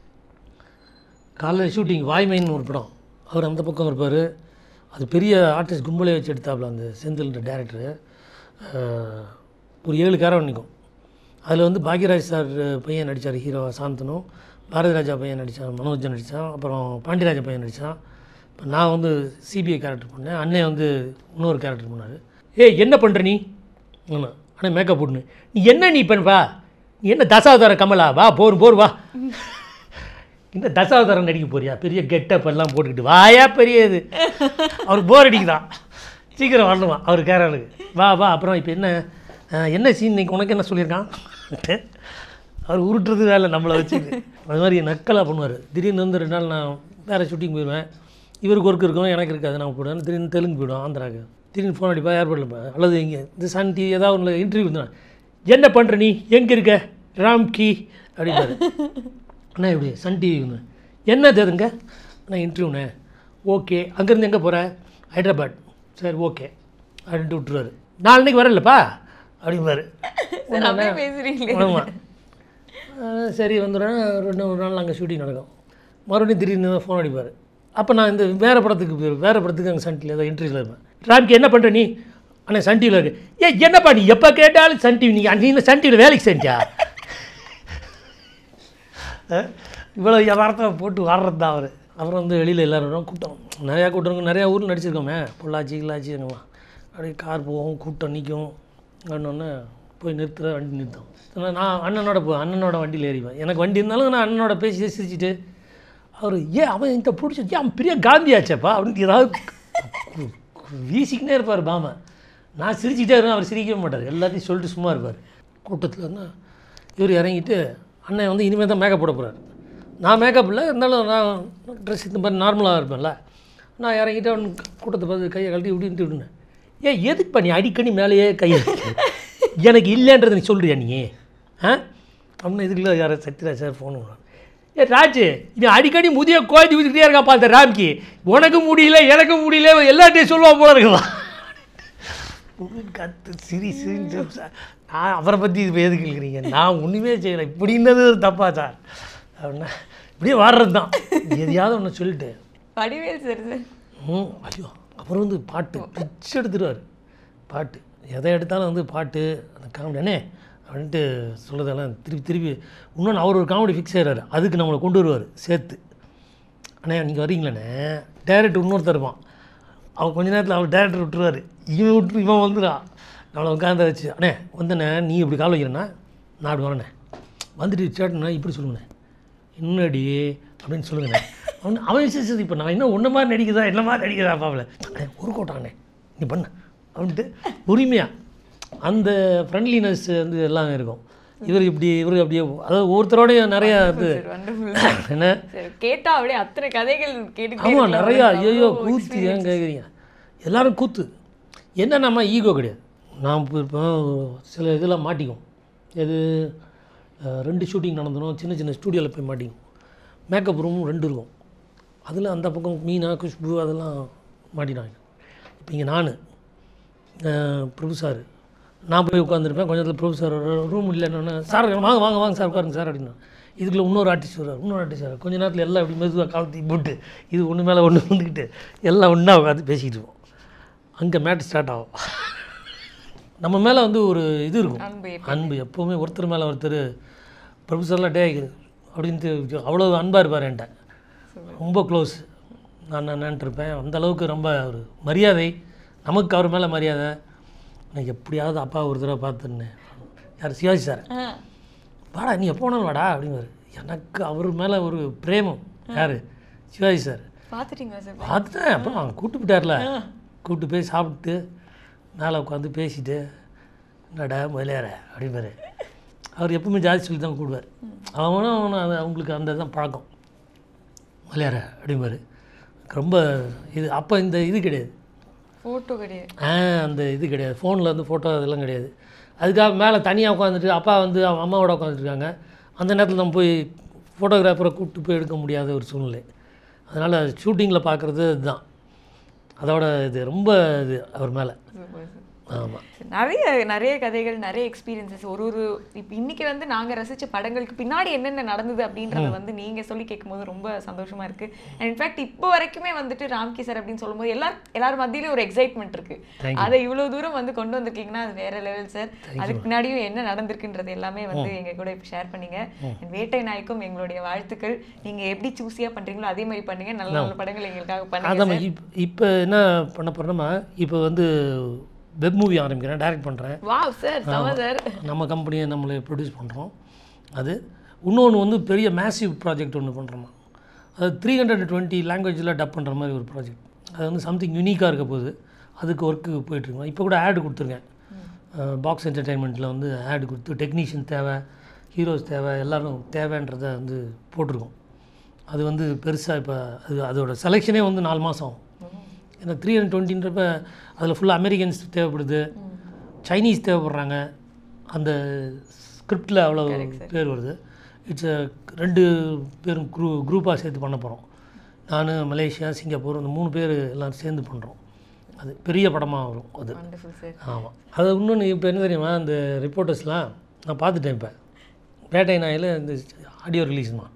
காலைல ஷூட்டிங் வாய்மைன்னு ஒரு படம் அவர் அந்த பக்கம் இருப்பார் அது பெரிய ஆர்டிஸ்ட் கும்பலே வச்சு எடுத்தாப்புல அந்த செந்தில்ன்ற டேரக்டரு ஒரு ஏழு கேரவன் நிற்கும் அதில் வந்து பாக்யராஜ் சார் பையன் நடித்தார் ஹீரோ சாந்தனும் பாரதி ராஜா பையன் நடித்தான் மனோஜன் நடித்தான் அப்புறம் பாண்டியராஜா பையன் நடித்தான் இப்போ நான் வந்து சிபிஐ கேரக்டர் பண்ணேன் அண்ணன் வந்து இன்னொரு கேரக்டர் பண்ணார் ஏய் என்ன பண்ணுற நீ ஆமாம் அண்ணா மேக்கப் போட்டுன்னு நீ என்ன நீ பண்ணுவா நீ என்ன தசாவதார கமலா வா போர் போர் வா இந்த தசாவதாரம் நடிக்க போறியா பெரிய கெட்டப் எல்லாம் போட்டுக்கிட்டு வாயா பெரிய இது அவருக்கு போர் அடிக்குதான் சீக்கிரம் வரணுமா அவர் கேரளுக்கு வா வா அப்புறம் இப்போ என்ன அஹ், என்ன சீன் இன்னைக்கு உனக்கு என்ன சொல்லியிருக்கான் அவர் உருட்டுறது வேலை நம்மளை வச்சு அது மாதிரி நக்கலாக பண்ணுவார் திடீர்னு வந்து ரெண்டு நாள் நான் வேறு ஷூட்டிங் போயிடுவேன் இவருக்கு ஒர்க் இருக்கும் எனக்கு இருக்காது நான் போயிடுவேன் திடீர்னு தெலுங்கு போயிடும் ஆந்திராக்கு திடீர்னு ஃபோன் அடிப்பா ஏர்போர்ட்டில் இருப்பேன் அல்லது இங்கே இந்த சன் டிவி ஏதாவது ஒன்று இன்டர்வியூ இருந்தான் என்ன பண்ணுற நீ எங்கே இருக்க ராம் கி அப்படின்னாரு அண்ணா இப்படி சன் டிவி ஒன்று என்ன தேதுங்க நான் இன்டர்வியூண்ணே ஓகே அங்கேருந்து எங்கே போகிற ஹைதராபாத் சரி ஓகே அப்படின்ட்டு விட்டுருவாரு நாளைக்கு வரலப்பா அப்படிம்பாரு சார் அப்படியே பேசுறீங்களே ஆமாம் சரி வந்துடுறேன் ரெண்டு ஒரு நாள் அங்கே ஷூட்டிங் நடக்கும் மறுபடியும் திடீர்னு ஃபோன் அடிப்பார் அப்போ நான் இந்த வேறு படத்துக்கு போய் வேறு படத்துக்கு அங்கே சன் டிவியில் ஏதோ இன்டர்வியூவில் இருப்பேன் ராம்கி என்ன பண்ணுற நீ அண்ணா சன் டிவியில் இருக்கு ஏ என்னப்பா நீ எப்போ கேட்டாலும் சன் டிவி நீங்கள் நீ சன் டிவியில் வேலைக்கு செஞ்சியா அஹ், இவ்வளோ யதார்த்தம் போட்டு வாடுறது தான் அவர் அப்புறம் வந்து வெளியில் எல்லோரும் கூட்டம் நிறையா கூட்டம் இருக்கும் நிறையா ஊரில் நடிச்சிருக்கோமே பொள்ளாச்சி கிள்ளாச்சி எங்கம்மா அப்படியே கார் போகும் கூட்டம் நிற்கும் அப்படின்னோடனே போய் நிறுத்துற வண்டி நிறுத்தும் ஆனா நான் அண்ணனோட போ அண்ணனோட வண்டியில் ஏறிவேன் எனக்கு வண்டி இருந்தாலும் நான் அண்ணனோட பேசி சிரிச்சிட்டு அவர் ஏன் அவன் இந்த பிடிச்சி ஏன் அவன் பெரிய காந்தியாச்சேப்பா அப்படின்னு ஏதாவது கு- கு- வீசிக்கினே இருப்பார் பாம நான் சிரிச்சுட்டே இருக்கேன் அவர் சிரிக்கவே மாட்டார் எல்லாத்தையும் சொல்லிட்டு சும்மா இருப்பார் கூட்டத்தில் இருந்தால் இவர் இறங்கிட்டு அண்ணன் வந்து இனிமேல் தான் மேக்கப் போட போகிறார் நான் மேக்கப் இல்லை இருந்தாலும் நான் ட்ரெஸ் இந்த மாதிரி நார்மலாக இருப்பேன்ல நான் இறங்கிட்டு அவன் கூட்டத்தை பார்த்து கையை கழட்டி இப்படின்ட்டு விடுனேன் ஏன் எதுக்குப்பா நீ அடிக்கடி மேலேயே கையை வைக்கிற? எனக்கு இல்லைன்றதை நீ சொல்கிறியா நீ ஆ அப்படின்னு இதுக்குள்ள யாரோ சத்யராஜ் சார் ஃபோன் பண்ணுவாங்க ஏ ராஜு இவன் அடிக்கடி முதிய கோயத்து ஊற்றிக்கிட்டே இருக்காப்பா அந்த ராம்கி உனக்கு முடியல எனக்கு முடியல எல்லாத்தையும் சொல்லுவான் போல இருக்கலாம் ஒரு கத்து சிரி சிரின்னு சார் நான் அவரை பற்றி இது எதுக்கு இருக்கிறீங்க நான் ஒன்றுமே செய்யலை இப்படின்னது ஒரு தப்பா சார் அப்படின்னா இப்படியே வாடுறது தான் எதையாவது ஒன்று சொல்லிட்டு வடிவேல் சார் சார் ம் ஐயோ அப்புறம் வந்து பாட்டு பிச்சு எடுத்துருவார் பாட்டு எதை எடுத்தாலும் வந்து பாட்டு அந்த காமெடி அண்ணே அப்படின்ட்டு சொல்கிறதெல்லாம் திருப்பி திருப்பி இன்னொன்று அவர் ஒரு காமெடி ஃபிக்ஸ் ஆகிறாரு அதுக்கு நம்மளை கொண்டு வருவார் சேர்த்து அண்ணே நீங்கள் வரீங்களாண்ணே டேரக்டர் இன்னொருத்தர் இருப்பான் அவன் கொஞ்ச நேரத்தில் அவர் டேரக்டர் விட்டுருவார் இவன் விட்டு இவன் வந்துடுறான் நம்மளை உட்காந்து வச்சு அண்ணே வந்தண்ணே நீ இப்படி கால் வைக்கிறேண்ணா நான் அப்படி வரேண்ணே வந்துட்டு சேட்டண்ணே இப்படி சொல்லுங்கண்ணே என்னடி அப்படின்னு சொல்லுங்கண்ணே அவன் அவன் சரி சரி இப்போ நான் இன்னும் ஒன்று மாதிரி நடிக்குதா என்ன மாதிரி நடிக்குதா பாவல ஒரு கோட்டாண்ணே நீ பண்ண அப்படின்ட்டு உரிமையாக அந்த ஃப்ரெண்ட்லினஸ் வந்து எல்லாம் இருக்கும் இவர் இப்படி இவர் அப்படியே அதாவது ஒவ்வொருத்தரோடையும் நிறையா இது வண்டர்ஃபுல் என்ன சரி கேட்டா அப்படியே அத்தனை கதைகள் கேட்டுக்கிட்டே ஆமாம் இருக்கலாம். நிறையா அவ்வளோ ஐயோ கூத்து ஏன் கேட்குறீங்க எல்லாரும் கூத்து என்ன நம்ம ஈகோ கிடையாது நான் இப்போ இப்போ சில இதில் மாட்டிக்கும் எது அஹ், ரெண்டு ஷூட்டிங் நடந்துடும் சின்ன சின்ன ஸ்டூடியோவில் போய் மாட்டிக்கும் மேக்கப் ரூமும் ரெண்டு இருக்கும் அதில் அந்த பக்கம் மீனா குஷ்பு அதெல்லாம் மாட்டினாங்க இப்போ இங்கே நான் பிரபு சார் நான் போய் உட்காந்துருப்பேன் கொஞ்சத்தில் பிரபு சார் ரூம் இல்லைன்னு சார் வாங்க வாங்க வாங்க சார் உட்காருங்க சார் அப்படின்னா இதுக்குள்ள இன்னொரு ஆர்டிஸ்ட் வர்றார் இன்னொரு ஆர்டிஸ்ட் வர்றார் கொஞ்ச நேரத்தில் எல்லாம் இப்படி மெதுவாக காலத்தி போட்டு இது ஒன்று மேலே ஒன்று வந்துக்கிட்டு எல்லாம் ஒன்றா உட்காந்து பேசிக்கிட்டு இருப்போம் அங்கே மேட்ச் ஸ்டார்ட் ஆகும் நம்ம மேலே வந்து ஒரு இது இருக்கும் அன்பு அன்பு எப்போவுமே ஒருத்தர் மேலே ஒருத்தர் ப்ரொஃபஸர்லாம் டே அப்படின்ட்டு அவ்வளோ அன்பாக இருப்பார் என்கிட்ட ரொம்ப க்ளோஸ் நான் நின்றுட்டு இருப்பேன் அந்த அளவுக்கு ரொம்ப ஒரு மரியாதை நமக்கு அவர் மேலே மரியாதை நான் எப்படியாவது அப்பா ஒரு தடவை பார்த்துருந்தேன் யார் சிவாஜி சார் ஆ, வாடா நீ எப்போ வேணாலும் வாடா அப்படிங்கிறாரு எனக்கு அவர் மேலே ஒரு பிரேமம் யார் சிவாஜி சார் பாத்துட்டீங்களா சார் பார்த்துட்டேன் அப்புறம் அவங்க கூப்பிட்டு போயிட்டார்ல கூப்பிட்டு போய் சாப்பிட்டு மேலே உட்காந்து பேசிட்டு என்னடா முதலியார அப்படிம்பாரு அவர் எப்பவுமே ஜாதி சொல்லி தான் கூடுவார் அவனும் அவனும் அது அவங்களுக்கு அந்த தான் பழக்கம் முதலியார அப்படிம்பாரு ரொம்ப இது அப்போ இந்த இது கிடையாது போட்டோ கிடையாது ஆ அந்த இது கிடையாது ஃபோனில் வந்து ஃபோட்டோ அதெல்லாம் கிடையாது அதுக்காக மேலே தனியாக உட்காந்துட்டு அப்பா வந்து அவன் அம்மாவோட உட்காந்துருக்காங்க அந்த நேரத்தில் நம்ம போய் ஃபோட்டோகிராஃபரை கூப்பிட்டு போய் எடுக்க முடியாத ஒரு சூழ்நிலை அதனால் ஷூட்டிங்கில் பார்க்குறது இதுதான் அதோட இது ரொம்ப இது அவர் மேலே சூப்பர் சார் ஆமாம் நிறைய நிறைய கதைகள் நிறைய எக்ஸ்பீரியன்சஸ் ஒரு ஒரு இப்போ இன்னைக்கு வந்து நாங்க ரசிச்ச படங்களுக்கு பின்னாடி என்னென்ன நடந்தது அப்படின்றத வந்து நீங்க சொல்லி கேட்கும்போது ரொம்ப சந்தோஷமா இருக்கு அண்ட் இன்ஃபேக்ட் இப்போ வரைக்குமே வந்துட்டு ராம்கி சார் அப்படின்னு சொல்லும்போது எல்லார் எல்லாரும் மத்தியிலும் ஒரு எக்ஸைட்மெண்ட் இருக்கு Thank அதை இவ்வளவு தூரம் வந்து கொண்டு வந்திருக்கீங்கன்னா அது வேற லெவல் சார் அதுக்கு பின்னாடியும் என்ன நடந்திருக்குன்றது எல்லாமே வந்து எங்க கூட இப்போ ஷேர் பண்ணீங்க And வேட்டை நாய்க்கும் எங்களுடைய வாழ்த்துக்கள் நீங்க எப்படி சூஸியா பண்றீங்களோ அதே மாதிரி பண்ணுங்க நல்ல நல்ல படங்கள் எங்களுக்காக பண்ணுங்க அதான் இப் இப்போ என்ன பண்ண போகிறோம்னா இப்போ வந்து வெப் மூவி ஆரம்பிக்கிறேன் டைரக்ட் பண்ணுறேன் வாவ் சார் சம சார் நம்ம கம்பெனியை நம்மளே ப்ரொடியூஸ் பண்ணுறோம் அது இன்னொன்று வந்து பெரிய மேசிவ் ப்ராஜெக்ட் ஒன்று பண்ணுறோமா அது த்ரீ ஹண்ட்ரட் டுவெண்ட்டி லாங்குவேஜில் டப் பண்ணுற மாதிரி ஒரு ப்ராஜெக்ட் அது வந்து சம்திங் யூனிக்காக இருக்க போகுது அதுக்கு ஒர்க்கு போயிட்டுருக்கோம் இப்போ கூட ஆடு கொடுத்துருக்கேன் பாக்ஸ் என்டர்டைன்மெண்ட்டில் வந்து ஆடு கொடுத்து டெக்னீஷியன் தேவை ஹீரோஸ் தேவை எல்லோரும் தேவைன்றதை வந்து போட்டிருக்கோம் அது வந்து பெருசாக இப்போ அது அதோட செலெக்ஷனே வந்து நாலு மாதம் ஆகும் ஏன்னா த்ரீ ஹண்ட்ரட் டுவெண்ட்டின்றப்ப அதில் ஃபுல்லாக அமெரிக்கன்ஸ் தேவைப்படுது சைனீஸ் தேவைப்படுறாங்க அந்த ஸ்கிரிப்டில் அவ்வளோ பேர் வருது இட்ஸ் ரெண்டு பேரும் குரூ குரூப்பாக சேர்த்து பண்ண போகிறோம் நான் மலேசியா சிங்கப்பூர் இந்த மூணு பேர் எல்லாம் சேர்ந்து பண்ணுறோம் அது பெரிய படமாக வரும் அது வண்டர்ஃபுல் சார் ஆமாம் அது இன்னொன்று இப்போ என்ன தெரியுமா இந்த ரிப்போர்ட்டர்ஸ்லாம் நான் பார்த்துட்டேன் இப்போ வேட்டை நாயில் இந்த ஆடியோ ரிலீஸ்மா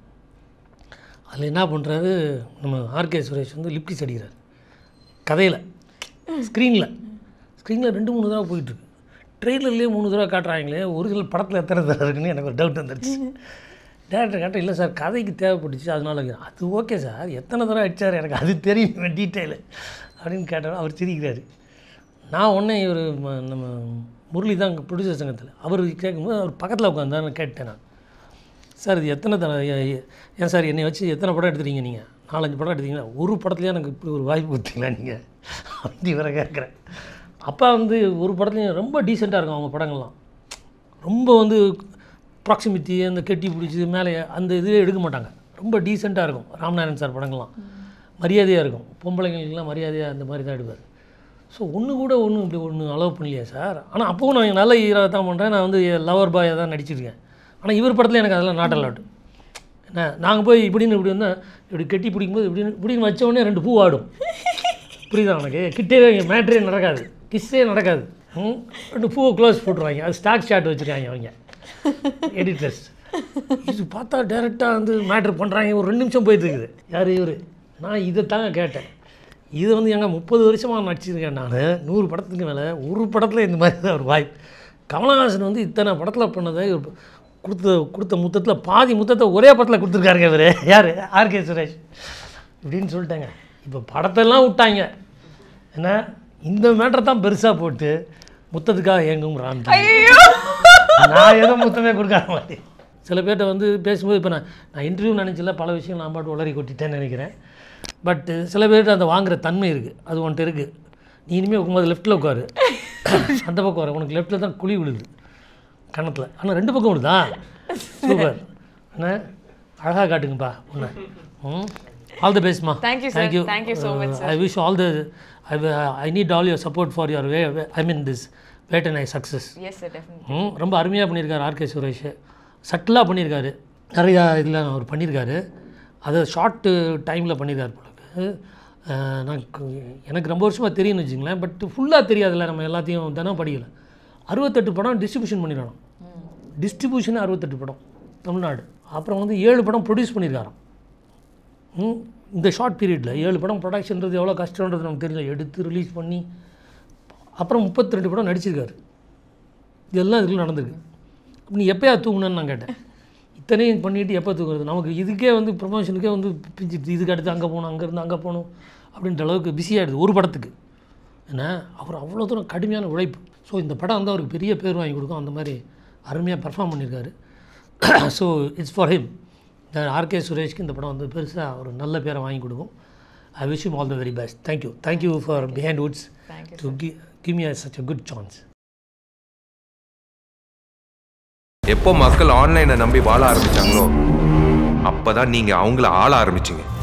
அதில் என்ன பண்ணுறாரு நம்ம ஆர்கே சுரேஷ் வந்து லிப்டிஸ் அடிக்கிறார் கதையில் ஸ்க்ரீனில் ஸ்க்ரீனில் ரெண்டு மூணு தடவை போயிட்டுருக்கு ட்ரெய்லர்லேயே மூணு தடவை காட்டுறாங்களே ஒரிஜினல் படத்தில் எத்தனை தடவை இருக்குன்னு எனக்கு ஒரு டவுட் வந்துருச்சு டேரக்டர் கேட்டால் இல்லை சார் கதைக்கு தேவைப்பட்டுச்சு அதனால வைக்கிறேன். அது ஓகே சார் எத்தனை தடவை அடித்தார் எனக்கு அது தெரியும் டீட்டெயிலு அப்படின்னு கேட்டார் அவர் சிரிக்கிறாரு நான் உடனே இவர் நம்ம முரளி தான் ப்ரொடியூசர் சங்கத்தில் அவர் கேட்கும்போது அவர் பக்கத்தில் உட்காந்து கேட்டேன் நான் சார் இது எத்தனை தடவை ஏ- ஏ- ஏன் சார் என்னை வச்சு எத்தனை படம் எடுத்துறீங்க நீங்கள் நாலஞ்சு படம் எடுத்தீங்களா ஒரு படத்துலேயே எனக்கு இப்படி ஒரு வாய்ப்பு கொடுத்தீங்களா நீங்கள் அப்படி இவரை கேட்குறேன் அப்பா வந்து ஒரு படத்துலையும் ரொம்ப டீசெண்டாக இருக்கும் அவங்க படங்கள்லாம் ரொம்ப வந்து ப்ராக்சிமிட்டி அந்த கெட்டி பிடிச்சி மேலே அந்த இதுவே எடுக்க மாட்டாங்க ரொம்ப டீசெண்டாக இருக்கும் ராமநாதன் சார் படங்கள்லாம் மரியாதையாக இருக்கும் பொம்பளைங்களுக்கெல்லாம் மரியாதையாக அந்த மாதிரி தான் எடுப்பார் ஸோ ஒன்று கூட ஒன்றும் இப்படி ஒன்று அலோவ் பண்ணலையே சார் ஆனால் அப்போவும் நான் நல்ல ஹீரோவை தான் பண்ணுறேன் நான் வந்து லவர் பாயாக தான் நடிச்சிருக்கேன் ஆனால் இவர் படத்தில் எனக்கு அதெல்லாம் நாட் அலவுட் என்ன நாங்கள் போய் இப்படின்னு இப்படி வந்தால் இப்படி கெட்டி பிடிக்கும்போது இப்படின்னு இப்படின்னு வச்ச உடனே ரெண்டு பூ ஆடும் புரியுதா உனக்கு கிட்டே மேட்ரே நடக்காது கிஸ்ஸே நடக்காது ம்? ரெண்டு பூவை க்ளோஸ் போட்டுருவாங்க அது ஸ்டாக் ஷாட் வச்சுருக்காங்க அவங்க எடிட்டர்ஸ் இது பார்த்தா டேரெக்டாக வந்து மேட்ரு பண்ணுறாங்க ஒரு ரெண்டு நிமிஷம் போயிட்டு இருக்குது யார் இவர் நான் இதை தாங்க கேட்டேன் இது வந்து எங்க முப்பது வருஷமாக நடிச்சிருக்கேன் நான் நூறு படத்துக்கு மேலே ஒரு படத்தில் இந்த மாதிரி தான் ஒரு வாய்ப்பு கமலஹாசன் வந்து இத்தனை படத்தில் பண்ணதை இவர் கொடுத்த கொடுத்த முத்தத்தில் பாதி முத்தத்தை ஒரே படத்தில் கொடுத்துருக்காருங்க இவர் யார் ஆர்கே சுரேஷ் இப்படின்னு சொல்லிட்டாங்க இப்போ படத்தெல்லாம் விட்டாங்க என்ன இந்த மேட்டரை தான் பெருசாக போட்டு முத்தத்துக்காக ஏங்கும் ராம் ஐயோ நான் ஏதோ முத்தமே கொடுக்காத மாதிரி சில பேர்கிட்ட வந்து பேசும்போது இப்போ நான் நான் இன்டர்வியூ நினச்சில பல விஷயம் நான் பாட்டு உளறி கொட்டிட்டேன்னு நினைக்கிறேன் பட் சில பேர்கிட்ட அந்த வாங்குற தன்மை இருக்குது அது உன்ட்ட இருக்குது நீ இனிமேல் உட்காந்து லெஃப்ட்டில் உட்காரு அந்த பக்கம் வர உனக்கு லெஃப்ட்டில் தான் குழி விழுது கணத்தில் ஆனால் ரெண்டு பக்கம் விழுதா சூப்பர் என்ன அழகாக காட்டுங்கப்பா உன்னை ம் ஆல் தி பெஸ்ட்மா Thank you, sir. Thank you so much, sir. I wish all the I I need all your support for your way I mean this wait and I success yes sir definite ம் ரொம்ப அருமையாக பண்ணியிருக்காரு RK Suresh சட்டிலாக பண்ணியிருக்காரு நிறையா இதில் அவர் பண்ணியிருக்காரு அதை short டைமில் பண்ணியிருக்காரு போலக்கு அஹ் நான் கு- எனக்கு ரொம்ப வருஷமாக தெரியும்னு வச்சுங்களேன் பட் ஃபுல்லாக தெரியாதுல்ல நம்ம எல்லாத்தையும் தினம் படிக்கல அறுபத்தெட்டு படம் டிஸ்ட்ரிபியூஷன் பண்ணிடணும் டிஸ்ட்ரிபியூஷன் அறுபத்தெட்டு படம் தமிழ்நாடு அப்புறம் வந்து ஏழு படம் ப்ரொடியூஸ் பண்ணியிருக்காராம் ம், இந்த ஷார்ட் பீரியடில் ஏழு படம் ப்ரொடக்ஷன்றது எவ்வளோ கஷ்டன்றது நமக்கு தெரியல எடுத்து ரிலீஸ் பண்ணி அப்புறம் முப்பத்தி ரெண்டு படம் நடிச்சிருக்காரு இதெல்லாம் இதுக்குள்ள நடந்திருக்கு அப்ப நீ எப்போயா தூங்குனேன்னு நான் கேட்டேன் இத்தனையும் பண்ணிட்டு எப்போ தூங்குறது நமக்கு இதுக்கே வந்து ப்ரொமோஷனுக்கே வந்து பிஞ்சிட்டு இதுக்கு அடுத்து அங்கே போகணும் அங்கேருந்து அங்கே போகணும் அப்படின்ற அளவுக்கு பிஸியாகிடுது ஒரு படத்துக்கு என்ன அவர் அவ்வளோ தூரம் கடுமையான உழைப்பு ஸோ இந்த படம் வந்து அவருக்கு பெரிய பேர் வாங்கி கொடுக்கும் அந்த மாதிரி அருமையாக பெர்ஃபார்ம் பண்ணியிருக்காரு so it's for him RK சுரேஷ்க்கு இந்த படம் வந்து பெருசாக ஒரு நல்ல பேரை வாங்கி கொடுக்கும் I wish you all the very best thank you thank you for behind woods thank you to give me such a good chance எப்போ மக்கள் ஆன்லைனை நம்பி வாழ ஆரம்பிச்சாங்களோ அப்பதான் நீங்க அவங்கள ஆள ஆரம்பிச்சீங்க